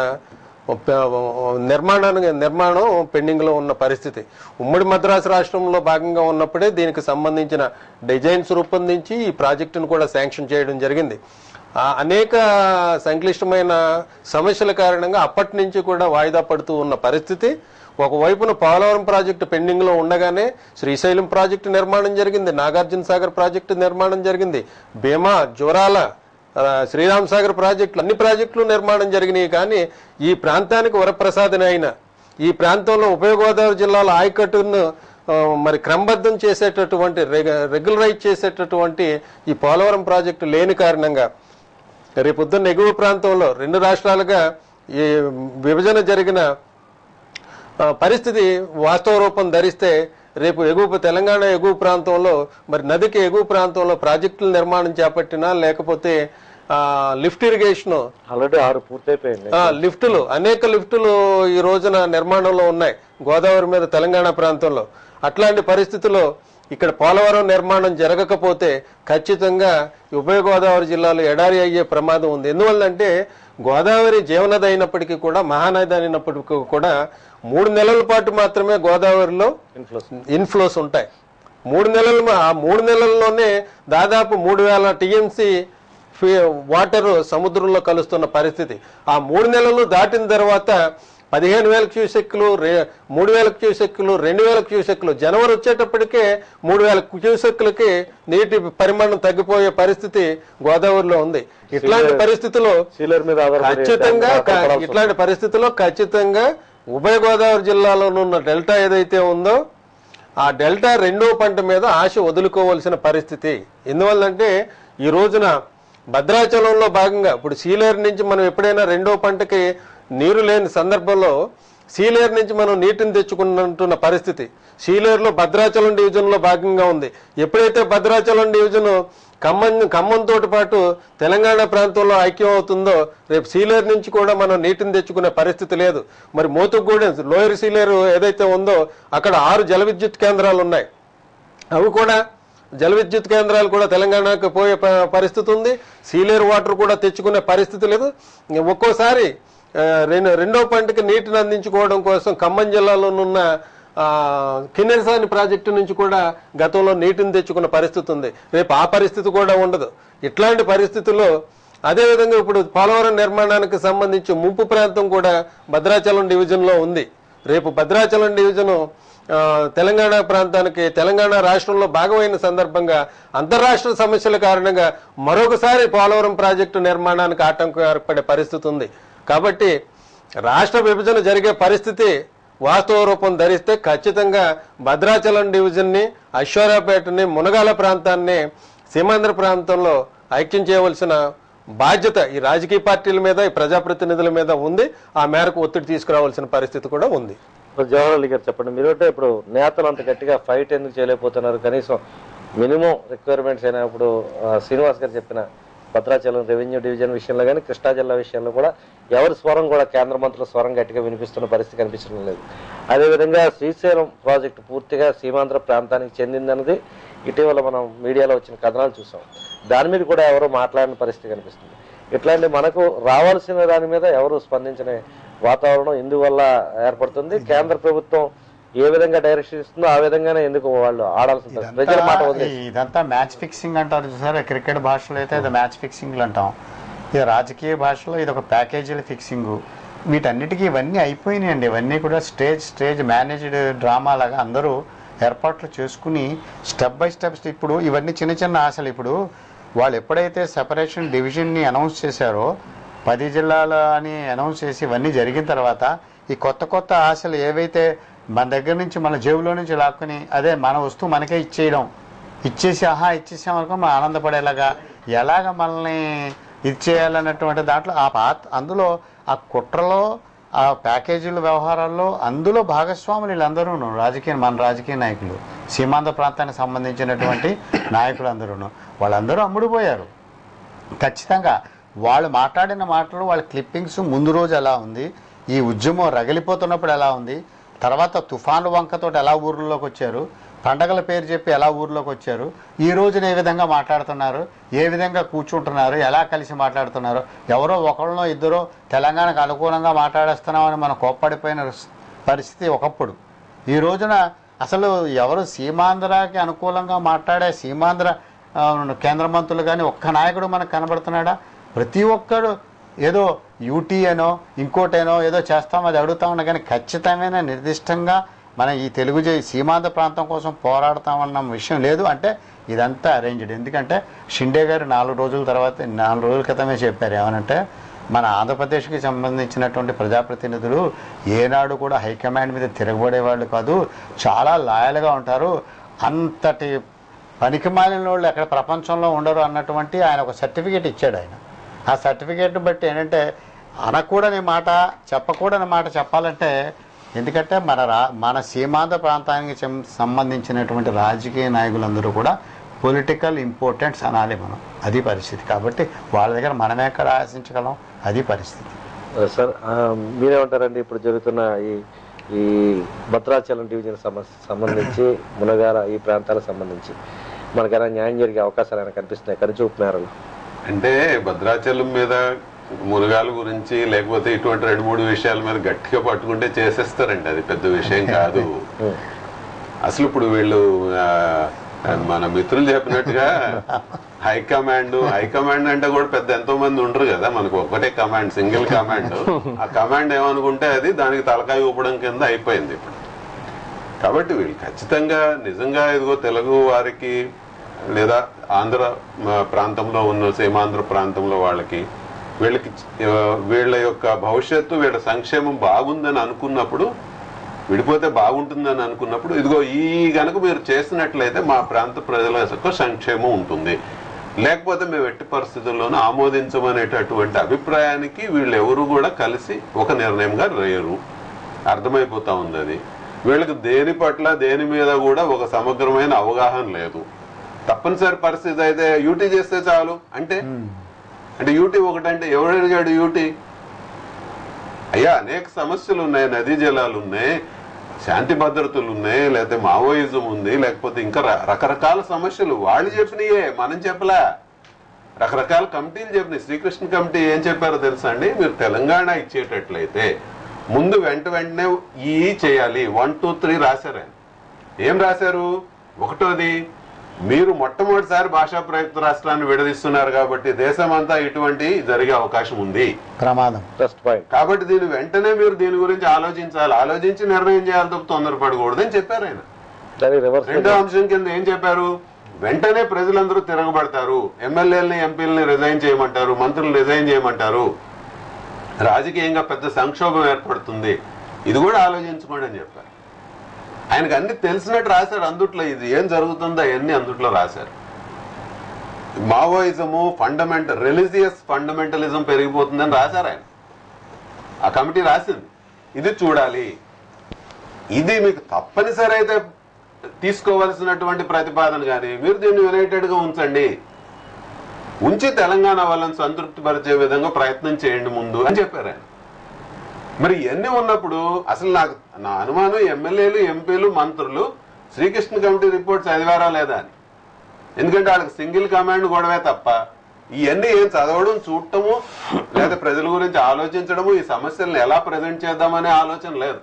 నిర్మాణానికి నిర్మాణం పెండింగ్ లో ఉన్న పరిస్థితి ఉమ్మడి మద్రాసు రాష్ట్రంలో భాగంగా ఉన్నప్పుడే దీనికి సంబంధించిన డిజైన్స్ రూపొందించి ఈ ప్రాజెక్టును కూడా శాంక్షన్ చేయడం జరిగింది ఆ అనేక సంక్లిష్టమైన సమస్యల కారణంగా అప్పటి నుంచి కూడా వాయిదా పడుతూ ఉన్న పరిస్థితి ఒకవైపున పోలవరం ప్రాజెక్టు పెండింగ్ లో ఉండగానే శ్రీశైలం ప్రాజెక్టు నిర్మాణం జరిగింది నాగార్జున సాగర్ ప్రాజెక్టు నిర్మాణం జరిగింది భీమా జోరాల ఆ, శ్రీరామ్ సాగర్ ప్రాజెక్టులు అన్ని ప్రాజెక్టులు నిర్మాణం జరిగినాయి కానీ ఈ ప్రాంతానికి వరప్రసాదన అయిన ఈ ప్రాంతంలో ఉభయ గోదావరి జిల్లాలో ఆయకట్టును ఆ, మరి క్రమబద్ధం చేసేటటువంటి రెగ- రెగ్యులరైజ్ చేసేటటువంటి ఈ పోలవరం ప్రాజెక్టు లేని కారణంగా రేపొద్దున్న ఎగువ ప్రాంతంలో రెండు రాష్ట్రాలుగా ఈ విభజన జరిగిన ఆ, పరిస్థితి వాస్తవ రూపం ధరిస్తే రేపు ఎగువ తెలంగాణ ఎగువ ప్రాంతంలో మరి నదికి ఎగువ ప్రాంతంలో ప్రాజెక్టుల నిర్మాణం చేపట్టినా లేకపోతే ఆ, లిఫ్ట్ ఇరిగేషన్ ఆల్రెడీ ఆరు పూర్తయిపోయింది ఆ, లిఫ్టులు అనేక లిఫ్టులు ఈ రోజున నిర్మాణంలో ఉన్నాయి గోదావరి మీద తెలంగాణ ప్రాంతంలో అట్లాంటి పరిస్థితుల్లో ఇక్కడ పోలవరం నిర్మాణం జరగకపోతే ఖచ్చితంగా ఈ ఉభయ గోదావరి జిల్లాలో ఎడారి అయ్యే ప్రమాదం ఉంది ఎందువల్లంటే గోదావరి జీవనది అయినప్పటికీ కూడా మహానది అయినప్పటికీ కూడా మూడు నెలల పాటు మాత్రమే గోదావరిలో ఇన్ఫ్లోస్ ఇన్ఫ్లోస్ ఉంటాయి మూడు నెలలు ఆ మూడు నెలల్లోనే దాదాపు మూడు వేల టీఎంసీ వాటర్ సముద్రంలో కలుస్తున్న పరిస్థితి ఆ మూడు నెలలు దాటిన తర్వాత పదిహేను వేల క్యూసెక్లు రే మూడు వేల క్యూసెక్లు రెండు వేల క్యూసెక్లు జనవరి వచ్చేటప్పటికే మూడు వేల క్యూసెక్లకి నీటి పరిమాణం తగ్గిపోయే పరిస్థితి గోదావరిలో ఉంది ఇట్లాంటి పరిస్థితుల్లో సీలర్ మీద ఆధారపడి ఖచ్చితంగా క- పడాల్సి ఇట్లాంటి పరిస్థితుల్లో ఖచ్చితంగా ఉభయ గోదావరి జిల్లాలో ఉన్న డెల్టా ఏదైతే ఉందో ఆ డెల్టా రెండో పంట మీద ఆశ వదులుకోవాల్సిన పరిస్థితి ఎందువల్లంటే ఈ రోజున భద్రాచలంలో భాగంగా ఇప్పుడు సీలేరు నుంచి మనం ఎప్పుడైనా రెండో పంటకి నీరు లేని సందర్భంలో సీలేరు నుంచి మనం నీటిని తెచ్చుకుంటున్న పరిస్థితి సీలేరులో భద్రాచలం డివిజన్ లో భాగంగా ఉంది ఎప్పుడైతే భద్రాచలం డివిజన్ ఖమ్మం ఖమ్మంతో పాటు తెలంగాణ ప్రాంతంలో ఐక్యం అవుతుందో రేపు సీలేరు నుంచి కూడా మనం నీటిని తెచ్చుకునే పరిస్థితి లేదు మరి మోతుగూడెం లోయర్ సీలేరు ఏదైతే ఉందో అక్కడ ఆరు జల విద్యుత్ కేంద్రాలు ఉన్నాయి అవి కూడా జల విద్యుత్ కేంద్రాలు కూడా తెలంగాణకు పోయే ప- పరిస్థితి ఉంది సీలేరు వాటర్ కూడా తెచ్చుకునే పరిస్థితి లేదు ఒక్కోసారి ఆ, రెండు రెండో పంటకి నీటిని అందించుకోవడం కోసం ఖమ్మం జిల్లాలోనున్న ఆ, కిన్నెరసాని ప్రాజెక్టు నుంచి కూడా గతంలో నీటిని తెచ్చుకున్న పరిస్థితి ఉంది రేపు ఆ పరిస్థితి కూడా ఉండదు ఇట్లాంటి పరిస్థితుల్లో అదేవిధంగా ఇప్పుడు పోలవరం నిర్మాణానికి సంబంధించి ముంపు ప్రాంతం కూడా భద్రాచలం డివిజన్లో ఉంది రేపు భద్రాచలం డివిజను ఆ, తెలంగాణ ప్రాంతానికి తెలంగాణ రాష్ట్రంలో భాగమైన సందర్భంగా అంతరాష్ట్ర సమస్యల కారణంగా మరొకసారి పోలవరం ప్రాజెక్టు నిర్మాణానికి ఆటంకం ఏర్పడే పరిస్థితి ఉంది కాబట్టి రాష్ట్ర విభజన జరిగే పరిస్థితి వాస్తవ రూపం ధరిస్తే ఖచ్చితంగా భద్రాచలం డివిజన్ని అశ్వారాపేటని మునగాల ప్రాంతాన్ని సీమాంధ్ర ప్రాంతంలో ఐక్యం చేయవలసిన బాధ్యత ఈ రాజకీయ పార్టీల మీద ఈ ప్రజాప్రతినిధుల మీద ఉంది ఆ మేరకు ఒత్తిడి తీసుకురావాల్సిన పరిస్థితి కూడా ఉంది ఇప్పుడు జవహర్ అలీ గారు చెప్పండి మీరు అంటే ఇప్పుడు నేతలు అంత గట్టిగా ఫైట్ ఎందుకు చేయలేకపోతున్నారు కనీసం మినిమం రిక్వైర్మెంట్స్ అయినా ఇప్పుడు ఆ, శ్రీనివాస్ గారు చెప్పిన భద్రాచలం రెవెన్యూ డివిజన్ విషయంలో కానీ కృష్ణా జిల్లా విషయంలో కూడా ఎవరి స్వరం కూడా కేంద్ర మంత్రుల స్వరం గట్టిగా వినిపిస్తున్న పరిస్థితి కనిపించడం లేదు అదేవిధంగా శ్రీశైలం ప్రాజెక్టు పూర్తిగా సీమాంధ్ర ప్రాంతానికి చెందిందన్నది ఇటీవల మనం మీడియాలో వచ్చిన కథనాలు చూసాం దాని మీద కూడా ఎవరు మాట్లాడిన పరిస్థితి కనిపిస్తుంది ఇట్లాంటి మనకు రావాల్సిన దాని మీద ఎవరు స్పందించిన వాతావరణం ఇందువల్ల ఏర్పడుతుంది కేంద్ర ప్రభుత్వం ఏ విధంగా డైరెక్షన్ ఇస్తుందో ఆ విధంగానే ఎందుకు వాళ్ళు ఆడాల్సి ఉంటుంది ప్రజల మాట ఇదంతా- వదిలేసి ఇదంతా మ్యాచ్ ఫిక్సింగ్ అంటారు చూసారా క్రికెట్ భాషలో అయితే ఇది మ్యాచ్ ఫిక్సింగ్లు అంటాం ఇది రాజకీయ భాషలో ఇది ఒక ప్యాకేజీల ఫిక్సింగ్ వీటన్నిటికీ ఇవన్నీ అయిపోయినాయండి ఇవన్నీ కూడా స్టేజ్ స్టేజ్ మేనేజ్డ్ డ్రామా లాగా అందరూ ఏర్పాట్లు చేసుకుని స్టెప్ బై స్టెప్స్ ఇప్పుడు ఇవన్నీ చిన్న చిన్న ఆశలు ఇప్పుడు వాళ్ళు ఎప్పుడైతే సెపరేషన్ డివిజన్ని అనౌన్స్ చేశారో పది జిల్లాల అని అనౌన్స్ చేసి ఇవన్నీ జరిగిన తర్వాత ఈ కొత్త కొత్త ఆశలు ఏవైతే మన దగ్గర నుంచి మన జేబులో నుంచి లాక్కుని అదే మన వస్తువు మనకే ఇచ్చేయడం ఇచ్చేసి ఆహా ఇచ్చేసాం అనుకో మనం ఆనందపడేలాగా ఎలాగ మనల్ని ఇచ్చేయాలన్నటువంటి దాంట్లో ఆ పాత అందులో ఆ కుట్రలో ఆ ప్యాకేజీల వ్యవహారాల్లో అందులో భాగస్వాములు వీళ్ళందరూ రాజకీయ మన రాజకీయ నాయకులు సీమాంధ్ర ప్రాంతానికి సంబంధించినటువంటి నాయకులు అందరూ వాళ్ళందరూ అమ్ముడుపోయారు ఖచ్చితంగా వాళ్ళు మాట్లాడిన మాటలు వాళ్ళ క్లిప్పింగ్స్ ముందు రోజు ఎలా ఉంది ఈ ఉద్యమం రగిలిపోతున్నప్పుడు ఎలా ఉంది తర్వాత తుఫాను వంకతోటి ఎలా ఊర్లోకి వచ్చారు పండగల పేరు చెప్పి ఎలా ఊర్లోకి వచ్చారు ఈ రోజున ఏ విధంగా మాట్లాడుతున్నారు ఏ విధంగా కూర్చుంటున్నారు ఎలా కలిసి మాట్లాడుతున్నారు ఎవరో ఒకళ్ళనో ఇద్దరో తెలంగాణకు అనుకూలంగా మాట్లాడేస్తున్నామని మనం కోప్పడిపోయిన పరిస్థితి ఒకప్పుడు ఈ రోజున అసలు ఎవరు సీమాంధ్రకి అనుకూలంగా మాట్లాడే సీమాంధ్ర ఆ, కేంద్ర మంత్రులు కానీ ఒక్క నాయకుడు మనకు కనబడుతున్నాడా ప్రతి ఒక్కడు ఏదో యూటీ అనో ఇంకోటేనో ఏదో చేస్తాం అది అడుగుతా ఉన్నా కానీ ఖచ్చితమైన నిర్దిష్టంగా మన ఈ తెలుగు జై సీమాంధ్ర ప్రాంతం కోసం పోరాడతామన్న విషయం లేదు అంటే ఇదంతా అరేంజ్డ్ ఎందుకంటే షిండే గారు నాలుగు రోజుల తర్వాత నాలుగు రోజుల క్రితమే చెప్పారు ఏమనంటే మన ఆంధ్రప్రదేశ్కి సంబంధించినటువంటి ప్రజాప్రతినిధులు ఏనాడు కూడా హైకమాండ్ మీద తిరగబడే వాళ్ళు కాదు చాలా లాయల్గా ఉంటారు అంతటి పనికి మాలిన వాళ్ళు ఎక్కడ ప్రపంచంలో ఉండరు అన్నటువంటి ఆయన ఒక సర్టిఫికేట్ ఇచ్చాడు ఆయన ఆ సర్టిఫికేట్ బట్టి ఏంటంటే అనకూడని మాట చెప్పకూడని మాట చెప్పాలంటే ఎందుకంటే మన రా మన సీమాంధ్ర ప్రాంతానికి సం- సంబంధించినటువంటి రాజకీయ నాయకులందరూ కూడా పొలిటికల్ ఇంపార్టెన్స్ అనాలి మనం అది పరిస్థితి కాబట్టి వాళ్ళ దగ్గర మనం ఎక్కడ ఆశించగలం అది పరిస్థితి సార్ ఆ, మీరేమంటారండి ఇప్పుడు జరుగుతున్న ఈ ఈ భద్రాచలం డివిజన్ సమస్య సంబంధించి మునగాల ఈ ప్రాంతాలకు సంబంధించి మనకైనా న్యాయం జరిగే అవకాశాలు ఏమైనా కనిపిస్తున్నాయి కనుచూపు మేరలో అంటే భద్రాచలం మీద మునగాల గురించి లేకపోతే ఇటువంటి రెండు మూడు విషయాల మీద గట్టిగా పట్టుకుంటే చేసేస్తారండి అది పెద్ద విషయం కాదు అసలు ఇప్పుడు వీళ్ళు ఆ, మన మిత్రులు చెప్పినట్టుగా హైకమాండ్ హైకమాండ్ అంటే కూడా పెద్ద ఎంతో మంది ఉండరు కదా మనకు ఒకటే కమాండ్ సింగిల్ కమాండ్ ఆ కమాండ్ ఏమనుకుంటే అది దానికి తలకాయ ఊపడం కింద అయిపోయింది ఇప్పుడు కాబట్టి వీళ్ళు ఖచ్చితంగా నిజంగా ఇదిగో తెలుగు వారికి లేదా ఆంధ్ర మ, ప్రాంతంలో ఉన్న సీమాంధ్ర ప్రాంతంలో వాళ్ళకి వీళ్ళకి ఆ, వీళ్ళ యొక్క భవిష్యత్తు వీళ్ళ సంక్షేమం బాగుందని అనుకున్నప్పుడు విడిపోతే బాగుంటుందని అనుకున్నప్పుడు ఇదిగో ఈ గనుక మీరు చేసినట్లయితే మా ప్రాంత ప్రజల యొక్క సంక్షేమం ఉంటుంది లేకపోతే మేము ఎట్టి పరిస్థితుల్లోనూ ఆమోదించమనేటటువంటి అభిప్రాయానికి వీళ్ళు ఎవరు కూడా కలిసి ఒక నిర్ణయంగా లేరు అర్థమైపోతా ఉంది అది వీళ్ళకి దేని పట్ల దేని మీద కూడా ఒక సమగ్రమైన అవగాహన లేదు తప్పనిసరి పరిస్థితి అయితే యూటీ చేస్తే చాలు అంటే అంటే యూటీ ఒకటంటే ఎవడు అడిగాడు యూటీ అయ్యా అనేక సమస్యలు ఉన్నాయి నదీ జలాలు ఉన్నాయి శాంతి భద్రతలు ఉన్నాయి లేకపోతే మావోయిజం ఉంది లేకపోతే ఇంకా ర- రకరకాల సమస్యలు వాళ్ళు చెప్పినయే మనం చెప్పలా రకరకాల కమిటీలు చెప్పినాయి శ్రీకృష్ణ కమిటీ ఏం చెప్పారో తెలుసా అండి మీరు తెలంగాణ ఇచ్చేటట్లయితే ముందు వెంట వెంటనే ఈ చేయాలి వన్ టూ త్రీ రాశారు ఆయన ఏం రాశారు ఒకటోది మీరు మొట్టమొదటిసారి భాషా ప్రయుక్త రాష్ట్రాన్ని విడదీస్తున్నారు కాబట్టి దేశమంతా ఇటువంటి జరిగే అవకాశం ఉంది ప్రమాదం ఫస్ట్ పాయింట్ కాబట్టి దీని వెంటనే మీరు దీని గురించి ఆలోచించాలి ఆలోచించి నిర్ణయం చేయాలి తప్ప తొందరపడకూడదు అని చెప్పారు ఆయన దానికి రివర్స్ రెండో అంశం కింద ఏం చెప్పారు వెంటనే ప్రజలందరూ తిరగబడతారు ఎమ్మెల్యేలని ఎంపీలని రిజైన్ చేయమంటారు మంత్రులు రిజైన్ చేయమంటారు రాజకీయంగా పెద్ద సంక్షోభం ఏర్పడుతుంది ఇది కూడా ఆలోచించుకోండి అని చెప్పారు ఆయనకు అన్ని తెలిసినట్టు రాశారు అందుట్లో ఇది ఏం జరుగుతుందో అవన్నీ అందుట్లో రాశారు మావోయిజము ఫండమెంటల్ రిలీజియస్ ఫండమెంటలిజం పెరిగిపోతుందని రాశారు ఆయన ఆ కమిటీ రాసింది ఇది చూడాలి ఇది మీకు తప్పనిసరి అయితే తీసుకోవాల్సినటువంటి ప్రతిపాదన కానీ మీరు దీన్ని యునైటెడ్ గా ఉంచండి ఉంచి తెలంగాణ వాళ్ళని సంతృప్తి పరిచే విధంగా ప్రయత్నం చేయండి ముందు అని చెప్పారు ఆయన మరి ఇవన్నీ ఉన్నప్పుడు అసలు నాకు నా అనుమానం ఎమ్మెల్యేలు ఎంపీలు మంత్రులు శ్రీకృష్ణ కమిటీ రిపోర్ట్ చదివారా లేదా అని ఎందుకంటే వాళ్ళకి సింగిల్ కమాండ్ గొడవే తప్ప ఇవన్నీ ఏం చదవడం చూడటము లేదా ప్రజల గురించి ఆలోచించడము ఈ సమస్యలను ఎలా ప్రజెంట్ చేద్దామనే ఆలోచన లేదు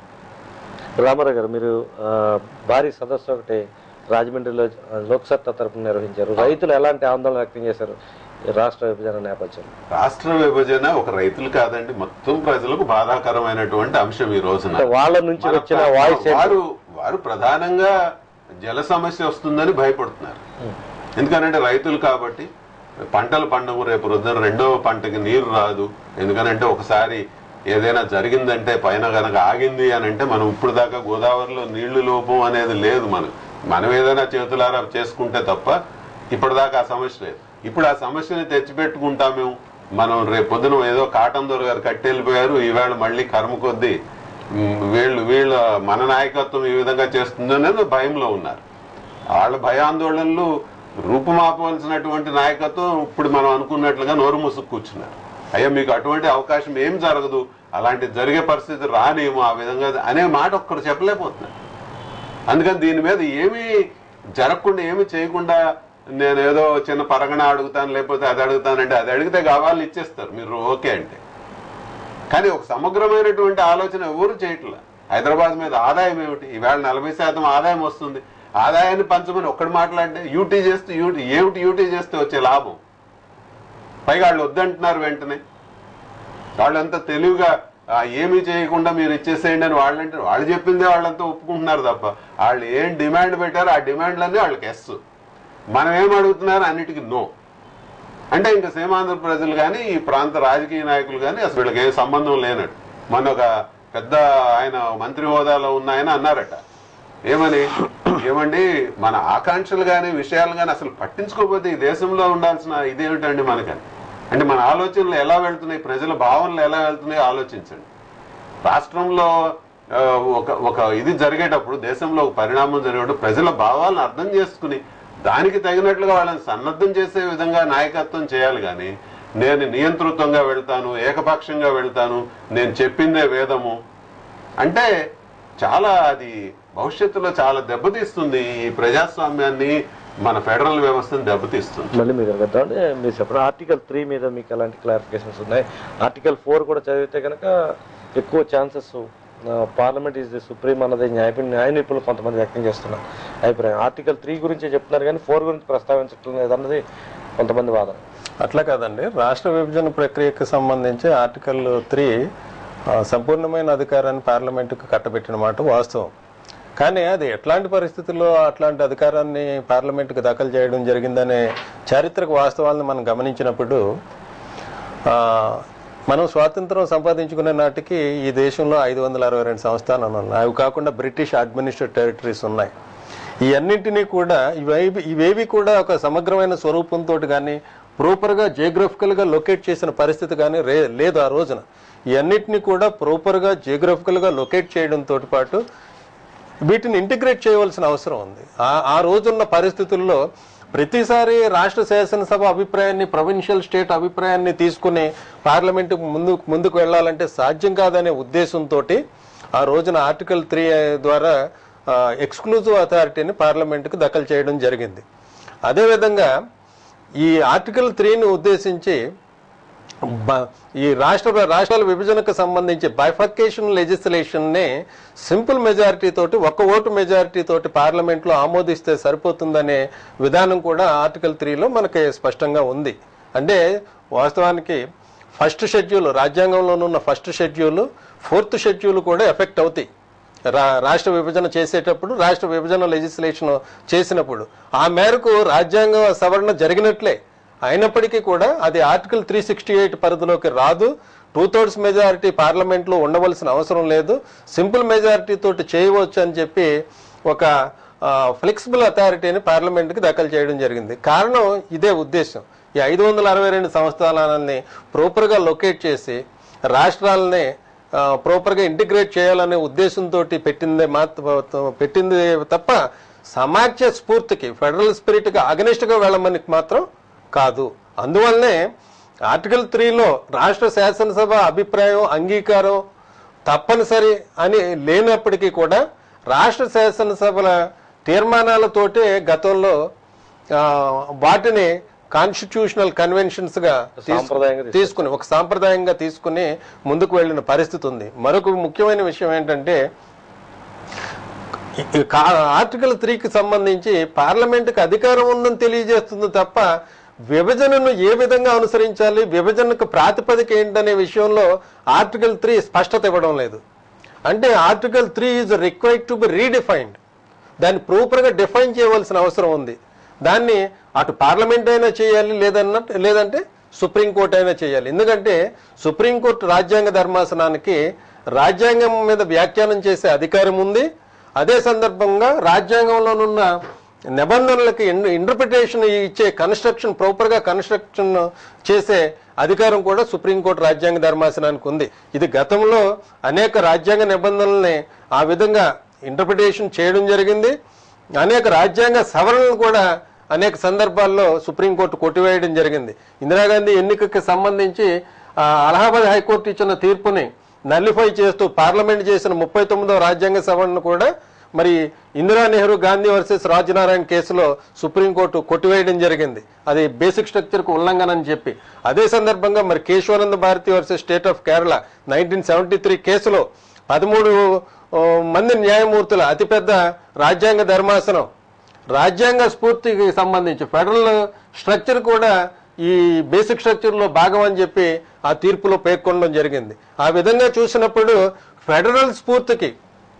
రామారావు గారు మీరు ఆ, భారీ సదస్సు ఒకటి రాజమండ్రిలో లోక్సత్తా తరపున నిర్వహించారు రైతులు ఎలాంటి ఆందోళన వ్యక్తం చేశారు ఈ రాష్ట్ర విభజన నేపథ్యంలో రాష్ట్ర విభజన ఒక రైతులు కాదండి మొత్తం ప్రజలకు బాధాకరమైనటువంటి అంశం ఈ రోజున అంటే వాళ్ళ నుంచి మన వచ్చిన ప్ర- వాయిస్ ఏంటి? వారు వారు ప్రధానంగా జల సమస్య వస్తుందని భయపడుతున్నారు ఎందుకనంటే రైతులు కాబట్టి పంటలు పండవు రేపు రొద్దున రెండో పంటకి నీరు రాదు ఎందుకనంటే ఒకసారి ఏదైనా జరిగిందంటే పైన గనక ఆగింది అని అంటే మనం ఇప్పుడు దాకా గోదావరిలో నీళ్లు లోపం అనేది లేదు మనం మనం ఏదైనా చేతులారా చేసుకుంటే తప్ప ఇప్పటిదాకా ఆ సమస్య లేదు ఇప్పుడు ఆ సమస్యని తెచ్చిపెట్టుకుంటాం మేము మనం రేపు పొద్దున ఏదో కాటన్ దొర గారు కట్టెళ్ళిపోయారు ఈవేళ మళ్ళీ కర్మ కొద్దీ ఉమ్, వీళ్ళు వీళ్ళ మన నాయకత్వం ఈ విధంగా చేస్తుందనేది భయంలో ఉన్నారు వాళ్ళ భయాందోళనలు రూపుమాపవలసినటువంటి నాయకత్వం ఇప్పుడు మనం అనుకున్నట్లుగా నోరు మూసుకు కూర్చున్నారు అయ్యా మీకు అటువంటి అవకాశం ఏం జరగదు అలాంటి జరిగే పరిస్థితి రానేమో ఆ విధంగా అనే మాట ఒక్కరు చెప్పలేకపోతున్నారు అందుకని దీని మీద ఏమీ జరగకుండా ఏమీ చేయకుండా నేను ఏదో చిన్న పరగణ అడుగుతాను లేకపోతే అది అడుగుతానంటే అది అడిగితే కావాలని ఇచ్చేస్తారు మీరు ఓకే అంటే కానీ ఒక సమగ్రమైనటువంటి ఆలోచన ఎవరు చేయట్లే హైదరాబాద్ మీద ఆదాయం ఏమిటి ఈవేళ నలభై శాతం ఆదాయం వస్తుంది ఆదాయాన్ని పంచమని ఒక్కడు మాట్లాడితే యూటీ చేస్తే యూటీ ఏమిటి యూటీ చేస్తే వచ్చే లాభం పైగా వాళ్ళు వద్దంటున్నారు వెంటనే వాళ్ళంతా తెలివిగా "ఆ, ఏమీ చేయకుండా మీరు ఇచ్చేసేయండి అని వాళ్ళంటే వాళ్ళు చెప్పిందే వాళ్ళంతా ఒప్పుకుంటున్నారు తప్ప వాళ్ళు ఏం డిమాండ్ పెట్టారో ఆ డిమాండ్లన్నీ వాళ్ళకి ఎస్ మనం ఏం అడుగుతున్నారు అన్నిటికీ నో అంటే ఇంకా సీమాంధ్ర ప్రజలు కానీ ఈ ప్రాంత రాజకీయ నాయకులు కానీ అసలు వీళ్ళకి ఏ సంబంధం లేనట్టు మొన్న ఒక పెద్ద ఆయన మంత్రి హోదాలో ఉన్న ఆయన అన్నారట ఏమని ఏమండి మన ఆకాంక్షలు కానీ విషయాలు కానీ అసలు పట్టించుకోకపోతే ఈ దేశంలో ఉండాల్సిన ఇదేమిటండి మనకని అంటే మన ఆలోచనలు ఎలా వెళ్తున్నాయి ప్రజల భావనలు ఎలా వెళ్తున్నాయో ఆలోచించండి రాష్ట్రంలో ఆ, ఒక ఒక ఇది జరిగేటప్పుడు దేశంలో ఒక పరిణామం జరిగేటప్పుడు ప్రజల భావాలను అర్థం చేసుకుని దానికి తగినట్లుగా వాళ్ళని సన్నద్ధం చేసే విధంగా నాయకత్వం చేయాలి కానీ నేను నియంతృత్వంగా వెళ్తాను ఏకపక్షంగా వెళ్తాను నేను చెప్పిందే వేదము అంటే చాలా అది భవిష్యత్తులో చాలా దెబ్బతీస్తుంది ఈ ప్రజాస్వామ్యాన్ని మన ఫెడరల్ వ్యవస్థను దెబ్బతీస్తుంది మళ్ళీ మీరు అడుగుతాం అంటే మీరు చెప్పిన ఆర్టికల్ త్రీ మీద మీకు ఎలాంటి క్లారిఫికేషన్స్ ఉన్నాయి ఆర్టికల్ ఫోర్ కూడా చదివితే కనుక ఎక్కువ chances parliament is the supreme అన్నది న్యాయ న్యాయ నిపుణులు కొంతమంది వ్యక్తం చేస్తున్నారు అభిప్రాయం ఆర్టికల్ త్రీ గురించి చెప్తున్నారు కానీ ఫోర్ గురించి ప్రస్తావించట్లేదు లేదన్నది కొంతమంది వాదన అట్లా కాదండి రాష్ట్ర విభజన ప్రక్రియకు సంబంధించి ఆర్టికల్ త్రీ సంపూర్ణమైన అధికారాన్ని పార్లమెంటుకు కట్టబెట్టిన మాట వాస్తవం కానీ అది ఎట్లాంటి పరిస్థితుల్లో అట్లాంటి అధికారాన్ని పార్లమెంటుకు దాఖలు చేయడం జరిగిందనే చారిత్రక వాస్తవాలను మనం గమనించినప్పుడు ఆ, మనం స్వాతంత్రం సంపాదించుకునే నాటికి ఈ దేశంలో ఐదు వందల అరవై రెండు సంస్థానాలు ఉన్నాయి అవి కాకుండా బ్రిటిష్ అడ్మినిస్ట్రేటివ్ టెరిటరీస్ ఉన్నాయి ఈ అన్నింటినీ కూడా ఇవేవి ఇవేవి కూడా ఒక సమగ్రమైన స్వరూపంతో కానీ ప్రాపర్గా జియోగ్రఫికల్గా లొకేట్ చేసిన పరిస్థితి కానీ రే లేదు ఆ రోజున ఈ అన్నిటినీ కూడా ప్రాపర్గా జియోగ్రఫికల్గా లొకేట్ చేయడంతో పాటు వీటిని ఇంటిగ్రేట్ చేయవలసిన అవసరం ఉంది ఆ- ఆ రోజున్న పరిస్థితుల్లో ప్రతిసారి రాష్ట్ర శాసనసభ అభిప్రాయాన్ని ప్రొవిన్షియల్ స్టేట్ అభిప్రాయాన్ని తీసుకుని పార్లమెంటు ముందు ముందుకు వెళ్ళాలంటే సాధ్యం కాదనే ఉద్దేశంతో ఆ రోజున ఆర్టికల్ త్రీ ద్వారా ఎక్స్క్లూజివ్ అథారిటీని పార్లమెంటుకు దఖలు చేయడం జరిగింది అదేవిధంగా ఈ ఆర్టికల్ త్రీని ఉద్దేశించి బ- ఈ రాష్ట్ర రాష్ట్రాల విభజనకు సంబంధించి బైఫర్కేషన్ లెజిస్లేషన్ ని సింపుల్ మెజారిటీ తోటి ఒక్క ఓటు మెజారిటీ తోటి పార్లమెంట్ లో ఆమోదిస్తే సరిపోతుందనే విధానం కూడా ఆర్టికల్ త్రీలో మనకి స్పష్టంగా ఉంది అంటే వాస్తవానికి ఫస్ట్ షెడ్యూల్ రాజ్యాంగంలోనున్న ఫస్ట్ షెడ్యూల్ ఫోర్త్ షెడ్యూల్ కూడా ఎఫెక్ట్ అవుతాయి రా రాష్ట్ర విభజన చేసేటప్పుడు రాష్ట్ర విభజన లెజిస్లేషన్ చేసినప్పుడు ఆ మేరకు రాజ్యాంగ సవరణ జరిగినట్లే అయినప్పటికీ కూడా అది ఆర్టికల్ త్రీ సిక్స్టీ ఎయిట్ పరిధిలోకి రాదు టూ థర్డ్స్ మెజారిటీ పార్లమెంట్లో ఉండవలసిన అవసరం లేదు సింపుల్ మెజారిటీ తోటి చేయవచ్చు అని చెప్పి ఒక ఫ్లెక్సిబుల్ అథారిటీని పార్లమెంట్కి దాఖలు చేయడం జరిగింది కారణం ఇదే ఉద్దేశం ఈ ఐదు వందల అరవై రెండు సంస్థానాలని ప్రాపర్గా లొకేట్ చేసి రాష్ట్రాలని ఆ, ప్రాపర్గా ఇంటిగ్రేట్ చేయాలనే ఉద్దేశంతో పెట్టిందే మాత్ర పెట్టింది తప్ప సమాఖ్య స్ఫూర్తికి ఫెడరల్ స్పిరిట్కి అగనిస్ట్గా వెళ్ళమని మాత్రం కాదు అందువల్లనే ఆర్టికల్ త్రీలో రాష్ట్ర శాసనసభ అభిప్రాయం అంగీకారం తప్పనిసరి అని లేనప్పటికీ కూడా రాష్ట్ర శాసనసభల తీర్మానాలతోటే గతంలో ఆ, వాటిని కాన్స్టిట్యూషనల్ కన్వెన్షన్స్ గా తీసు- సాంప్రదాయంగా తీసుకు- తీసుకుని ఒక సాంప్రదాయంగా తీసుకుని ముందుకు వెళ్ళిన పరిస్థితి ఉంది మరొక ముఖ్యమైన విషయం ఏంటంటే ఈ- ఈ కా- ఆర్టికల్ త్రీకి సంబంధించి పార్లమెంటుకి అధికారం ఉందని తెలియజేస్తుంది తప్ప విభజనను ఏ విధంగా అనుసరించాలి విభజనకు ప్రాతిపదిక ఏంటనే విషయంలో ఆర్టికల్ త్రీ స్పష్టత ఇవ్వడం లేదు అంటే article three is required to be redefined దాన్ని ప్రాపర్గా డిఫైన్ చేయవలసిన అవసరం ఉంది దాన్ని అటు పార్లమెంట్ అయినా చేయాలి లేదన్న లేదంటే సుప్రీంకోర్టు అయినా చేయాలి ఎందుకంటే సుప్రీంకోర్టు రాజ్యాంగ ధర్మాసనానికి రాజ్యాంగం మీద వ్యాఖ్యానం చేసే అధికారం ఉంది అదే సందర్భంగా రాజ్యాంగంలోనున్న నిబంధనలకి ఇంటర్ప్రిటేషన్ ఇచ్చే కన్స్ట్రక్షన్ ప్రాపర్ గా కన్స్ట్రక్షన్ చేసే అధికారం కూడా సుప్రీంకోర్టు రాజ్యాంగ ధర్మాసనానికి ఉంది ఇది గతంలో అనేక రాజ్యాంగ నిబంధనల్ని ఆ విధంగా ఇంటర్ప్రిటేషన్ చేయడం జరిగింది అనేక రాజ్యాంగ సవరణలు కూడా అనేక సందర్భాల్లో సుప్రీంకోర్టు కొట్టివేయడం జరిగింది ఇందిరాగాంధీ ఎన్నికకి సంబంధించి ఆ, అలహాబాద్ హైకోర్టు ఇచ్చిన తీర్పుని నల్లిఫై చేస్తూ పార్లమెంట్ చేసిన ముప్పై తొమ్మిదవ రాజ్యాంగ సవరణను కూడా మరి ఇందిరా నెహ్రూ గాంధీ వర్సెస్ రాజనారాయణ కేసులో సుప్రీంకోర్టు కొట్టివేయడం జరిగింది అది బేసిక్ స్ట్రక్చర్ కు ఉల్లంఘన అని చెప్పి అదే సందర్భంగా మరి Kesavananda Bharati versus state of Kerala nineteen seventy three కేసులో పదమూడు ఓ, మంది న్యాయమూర్తుల అతిపెద్ద రాజ్యాంగ ధర్మాసనం రాజ్యాంగ స్ఫూర్తికి సంబంధించి ఫెడరల్ స్ట్రక్చర్ కూడా ఈ బేసిక్ స్ట్రక్చర్ లో భాగం అని చెప్పి ఆ తీర్పులో పేర్కొనడం జరిగింది ఆ విధంగా చూసినప్పుడు ఫెడరల్ స్ఫూర్తికి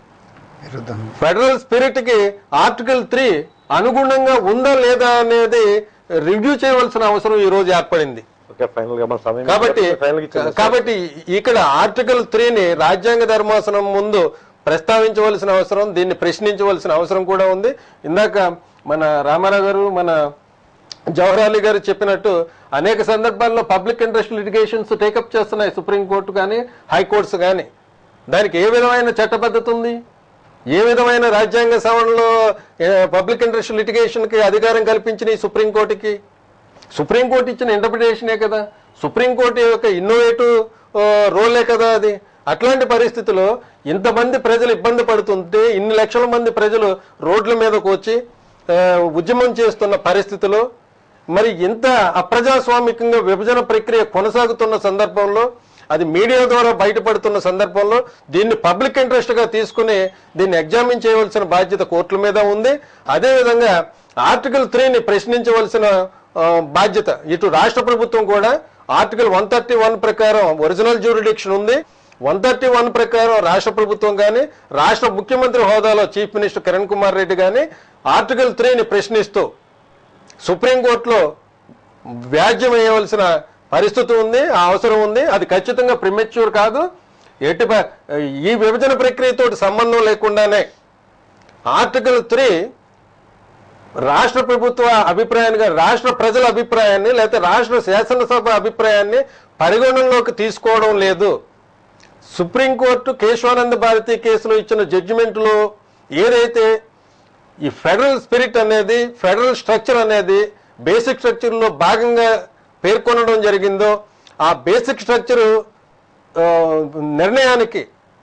విరుద్ధం ఫెడరల్ స్పిరిట్ కి ఆర్టికల్ త్రీ అనుగుణంగా ఉందా లేదా అనేది రివ్యూ చేయవలసిన అవసరం ఈ రోజు ఏర్పడింది ఓకే ఫైనల్ గా మన సమయం కాబట్టి ఫైనల్ ఇచ్చేద్దాం. కాబట్టి ఇక్కడ ఆర్టికల్ త్రీని రాజ్యాంగ ధర్మాసనం ముందు ప్రస్తావించవలసిన అవసరం దీన్ని ప్రశ్నించవలసిన అవసరం కూడా ఉంది ఇందాక మన రామారావు గారు మన జవహర్ అలీ గారు చెప్పినట్టు అనేక సందర్భాల్లో పబ్లిక్ ఇంట్రెస్ట్ లిటిగేషన్స్ టేకప్ చేస్తున్నాయి సుప్రీంకోర్టు కానీ హైకోర్ట్స్ కానీ దానికి ఏ విధమైన చట్టబద్ధత ఉంది ఏ విధమైన రాజ్యాంగ సవరణలో పబ్లిక్ ఇంట్రెస్ట్ లిటిగేషన్ కి అధికారం కల్పించిన ఈ సుప్రీంకోర్టుకి సుప్రీంకోర్టు ఇచ్చిన ఇంటర్ప్రిటేషనే కదా సుప్రీంకోర్టు యొక్క ఇన్నోవేటివ్ రోలే కదా అది అట్లాంటి పరిస్థితిలో ఇంతమంది ప్రజలు ఇబ్బంది పడుతుంటే ఇన్ని లక్షల మంది ప్రజలు రోడ్ల మీదకు వచ్చి ఆ, ఉద్యమం చేస్తున్న పరిస్థితిలో మరి ఇంత అప్రజాస్వామికంగా విభజన ప్రక్రియ కొనసాగుతున్న సందర్భంలో అది మీడియా ద్వారా బయటపడుతున్న సందర్భంలో దీన్ని పబ్లిక్ ఇంట్రెస్ట్ గా తీసుకుని దీన్ని ఎగ్జామిన్ చేయవలసిన బాధ్యత కోర్టుల మీద ఉంది అదేవిధంగా ఆర్టికల్ త్రీని ప్రశ్నించవలసిన ఆ, బాధ్యత ఇటు రాష్ట్ర ప్రభుత్వం కూడా ఆర్టికల్ వన్ థర్టీ వన్ ప్రకారం ఒరిజినల్ జ్యూరిడిక్షన్ ఉంది వన్ థర్టీ వన్ ప్రకారం రాష్ట్ర ప్రభుత్వం కానీ రాష్ట్ర ముఖ్యమంత్రి హోదాలో చీఫ్ మినిస్టర్ కిరణ్ కుమార్ రెడ్డి కానీ ఆర్టికల్ త్రీని ప్రశ్నిస్తూ సుప్రీంకోర్టులో వ్యాజ్యం వేయవలసిన పరిస్థితి ఉంది ఆ అవసరం ఉంది అది ఖచ్చితంగా ప్రిమెచ్యూర్ కాదు ఎట్టి ప- ఈ విభజన ప్రక్రియతో సంబంధం లేకుండానే ఆర్టికల్ త్రీ రాష్ట్ర ప్రభుత్వ అభిప్రాయాన్ని కానీ రాష్ట్ర ప్రజల అభిప్రాయాన్ని లేకపోతే రాష్ట్ర శాసనసభ అభిప్రాయాన్ని పరిగణనలోకి తీసుకోవడం లేదు సుప్రీంకోర్టు కేశవానంద భారతి కేసులో ఇచ్చిన జడ్జిమెంట్లో ఏదైతే ఈ ఫెడరల్ స్పిరిట్ అనేది ఫెడరల్ స్ట్రక్చర్ అనేది బేసిక్ స్ట్రక్చర్ లో భాగంగా పేర్కొనడం జరిగిందో ఆ బేసిక్ స్ట్రక్చర్ నిర్ణయానికి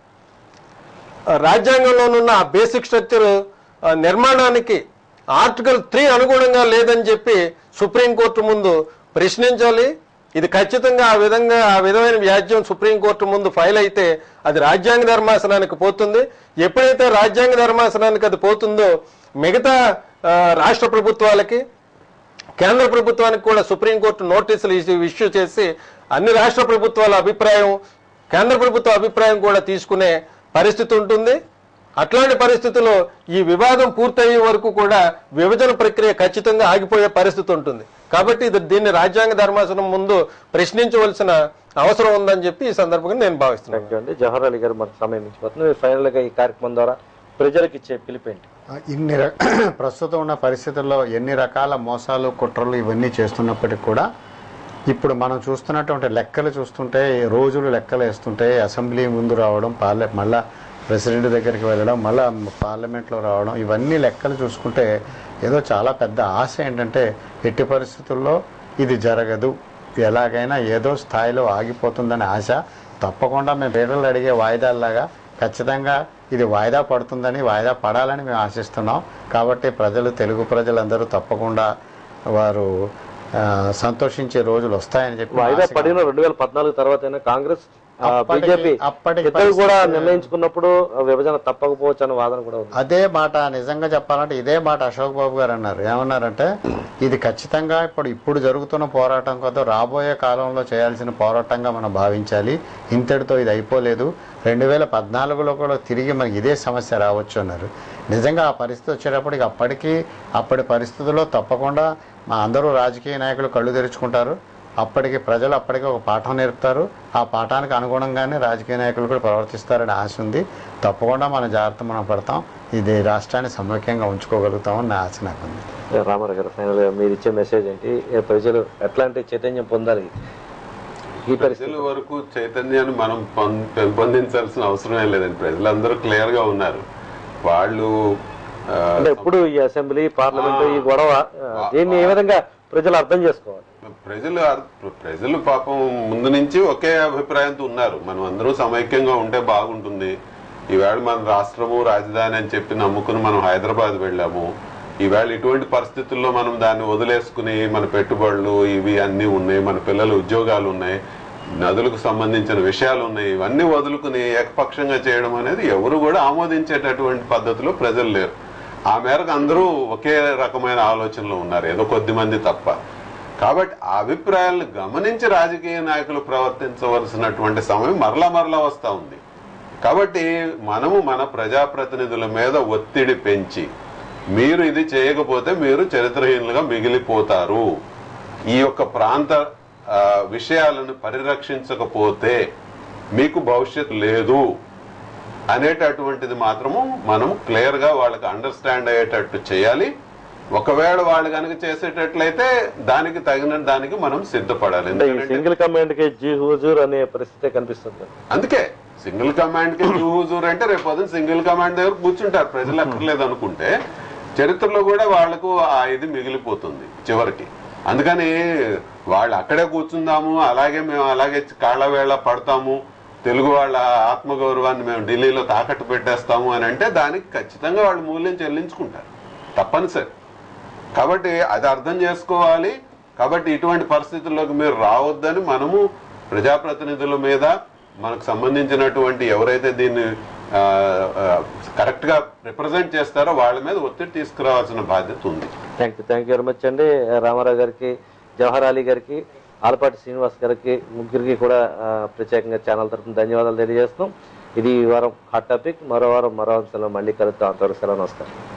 ఆ, రాజ్యాంగంలోనున్న ఆ బేసిక్ స్ట్రక్చర్ ఆ, నిర్మాణానికి ఆర్టికల్ త్రీ అనుగుణంగా లేదని చెప్పి సుప్రీంకోర్టు ముందు ప్రశ్నించాలి ఇది ఖచ్చితంగా ఆ విధంగా ఆ విధమైన వ్యాజ్యం సుప్రీంకోర్టు ముందు ఫైల్ అయితే అది రాజ్యాంగ ధర్మాసనానికి పోతుంది ఎప్పుడైతే రాజ్యాంగ ధర్మాసనానికి అది పోతుందో మిగతా ఆ, రాష్ట్ర ప్రభుత్వాలకి కేంద్ర ప్రభుత్వానికి కూడా సుప్రీంకోర్టు నోటీసులు ఇష్యూ- ఇష్యూ చేసి అన్ని రాష్ట్ర ప్రభుత్వాల అభిప్రాయం కేంద్ర ప్రభుత్వ అభిప్రాయం కూడా తీసుకునే పరిస్థితి ఉంటుంది అట్లాంటి పరిస్థితుల్లో ఈ వివాదం పూర్తయ్యే వరకు కూడా విభజన ప్రక్రియ ఖచ్చితంగా ఆగిపోయే పరిస్థితి ఉంటుంది కాబట్టి ఇది దీన్ని రాజ్యాంగ ధర్మాసనం ముందు ప్రశ్నించవలసిన అవసరం ఉందని చెప్పి ఈ సందర్భంగా నేను భావిస్తున్నాను థ్యాంక్ యూ అండి జవహర్ అలీ గారు మనకు సమయం ఇచ్చిపోతుంది ఫైనల్ గా ఈ కార్యక్రమం ద్వారా ప్రజలకు ఇచ్చే పిలిపేంటి ఇన్ని ర- ప్రస్తుతం ఉన్న పరిస్థితుల్లో ఎన్ని రకాల మోసాలు కుట్రలు ఇవన్నీ చేస్తున్నప్పటికీ కూడా ఇప్పుడు మనం చూస్తున్నటువంటి లెక్కలు చూస్తుంటే రోజులు లెక్కలు వేస్తుంటే అసెంబ్లీ ముందు రావడం పార్లే మళ్ళా ప్రెసిడెంట్ దగ్గరికి వెళ్ళడం మళ్ళా పార్లమెంట్లో రావడం ఇవన్నీ లెక్కలు చూసుకుంటే ఏదో చాలా పెద్ద ఆశ ఏంటంటే ఎట్టి పరిస్థితుల్లో ఇది జరగదు ఎలాగైనా ఏదో స్థాయిలో ఆగిపోతుందని ఆశ తప్పకుండా మేము పేదలు అడిగే వాయిదాల్లాగా ఖచ్చితంగా ఇది వాయిదా పడుతుందని వాయిదా పడాలని మేము ఆశిస్తున్నాం కాబట్టి ప్రజలు తెలుగు ప్రజలందరూ తప్పకుండా వారు ఆ, సంతోషించే రోజులు వస్తాయని చెప్పి వాయిదా ఆశగా పడిన రెండు వేల పద్నాలుగు తర్వాత కాంగ్రెస్ అప్పటికి- బీజేపీ అప్పటికి ఇద్దరు కూడా పరిస్థితి- నిర్ణయించుకున్నప్పుడు ఆ, విభజన తప్పకపోవచ్చు అనే వాదన కూడా ఉంది అదే మాట నిజంగా చెప్పాలంటే ఇదే మాట అశోక్ బాబు గారు అన్నారు ఏమన్నారంటే ఇది ఖచ్చితంగా ఇప్పుడు ఇప్పుడు జరుగుతున్న పోరాటం కదా రాబోయే కాలంలో చేయాల్సిన పోరాటంగా మనం భావించాలి ఇంతటితో ఇది అయిపోలేదు రెండు వేల పద్నాలుగులో కూడా తిరిగి మనకి ఇదే సమస్య రావచ్చు అన్నారు నిజంగా ఆ పరిస్థితి వచ్చేటప్పటికి అప్పటికి అప్పటి పరిస్థితుల్లో తప్పకుండా మా అందరూ రాజకీయ నాయకులు కళ్ళు తెరుచుకుంటారు అప్పటికి ప్రజలు అప్పటికి ఒక పాఠం నేర్పుతారు ఆ పాఠానికి అనుగుణంగానే రాజకీయ నాయకులు కూడా ప్రవర్తిస్తారని ఆశ ఉంది తప్పకుండా మన జాగ్రత్త మనం పడతాం ఇది రాష్ట్రాన్ని సమైక్యంగా ఉంచుకోగలుగుతామని నా ఆశ నాకు ఉంది రామారావు గారు ఫైనల్ గా మీరు ఇచ్చే మెసేజ్ ఏంటి ఏ ప్రజలు ఎట్లాంటి చైతన్యం పొందాలి ఈ పరిస్థితి ప్రజల వరకు చైతన్యాన్ని మనం పొం- పెంపొందించాల్సిన అవసరమే లేదండి ప్రజలందరూ క్లియర్ గా ఉన్నారు వాళ్ళు ఆ, అంటే ఇప్పుడు ఈ అసెంబ్లీ పార్లమెంట్ ఈ గొడవ ఆ, దీన్ని ఏ విధంగా ప్రజలు అర్థం చేసుకోవాలి ప్రజలు అర్- ప్రజలు పాపం ముందు నుంచి ఒకే అభిప్రాయంతో ఉన్నారు మనం అందరూ సమైక్యంగా ఉంటే బాగుంటుంది ఈవేళ మన రాష్ట్రము రాజధాని అని చెప్పి నమ్ముకుని మనం హైదరాబాద్ వెళ్ళాము ఈవేళ ఇటువంటి పరిస్థితుల్లో మనం దాన్ని వదిలేసుకుని మన పెట్టుబడులు ఇవి అన్నీ ఉన్నాయి మన పిల్లల ఉద్యోగాలు ఉన్నాయి నదులకు సంబంధించిన విషయాలు ఉన్నాయి ఇవన్నీ వదులుకుని ఏకపక్షంగా చేయడం అనేది ఎవరు కూడా ఆమోదించేటటువంటి పద్ధతిలో ప్రజలు లేరు ఆ మేరకు అందరూ ఒకే రకమైన ఆలోచనలో ఉన్నారు ఏదో కొద్ది మంది తప్ప కాబట్టి ఆ అభిప్రాయాలను గమనించి రాజకీయ నాయకులు ప్రవర్తించవలసినటువంటి సమయం మరలా మరలా వస్తూ ఉంది కాబట్టి మనము మన ప్రజాప్రతినిధుల మీద ఒత్తిడి పెంచి మీరు ఇది చేయకపోతే మీరు చరిత్రహీనులుగా మిగిలిపోతారు ఈ యొక్క ప్రాంత ఆ, విషయాలను పరిరక్షించకపోతే మీకు భవిష్యత్తు లేదు అనేటటువంటిది మాత్రము మనం క్లియర్ గా వాళ్ళకి అండర్స్టాండ్ అయ్యేటట్టు చేయాలి ఒకవేళ వాళ్ళు కనుక చేసేటట్లయితే దానికి తగిన దానికి మనం సిద్ధపడాలి అంటే ఈ ఎందుకంటే సింగిల్ కమాండ్ కి జీ హుజూర్ అనే పరిస్థితి కనిపిస్తుంది అందుకే సింగిల్ కమాండ్ కి హుజూర్ అంటే రేపు పొద్దున సింగిల్ కమాండ్ దగ్గర కూర్చుంటారు ప్రజలు అక్కర్లేదు అనుకుంటే చరిత్రలో కూడా వాళ్లకు ఆ ఇది మిగిలిపోతుంది చివరికి అందుకని వాళ్ళు అక్కడే కూర్చుందాము అలాగే మేము అలాగే కాళ్ళ వేళ పడతాము తెలుగు వాళ్ళ ఆత్మగౌరవాన్ని మేము ఢిల్లీలో తాకట్టు పెట్టేస్తాము అని అంటే దానికి ఖచ్చితంగా వాళ్ళు మూల్యం చెల్లించుకుంటారు తప్పనిసరి కాబట్టి అది అర్థం చేసుకోవాలి కాబట్టి ఇటువంటి పరిస్థితుల్లోకి మీరు రావద్దని మనము ప్రజాప్రతినిధుల మీద మనకు సంబంధించినటువంటి ఎవరైతే దీన్ని కరెక్ట్ గా రిప్రజెంట్ చేస్తారో వాళ్ళ మీద ఒత్తిడి తీసుకురావాల్సిన బాధ్యత ఉంది thank you thank you very much అండి రామారావు గారికి జవహర్ అలీ గారికి ఆలపాటి శ్రీనివాస్ గారికి ముగ్గురికి కూడా ఆ, ప్రత్యేకంగా ఛానల్ తరఫున ధన్యవాదాలు తెలియజేస్తున్నాం ఇది ఈ వారం హాట్ టాపిక్ మరో వారం మరో అంశంలో మళ్ళీ కలుద్దాం అంతవరకు సెలవు నమస్కారం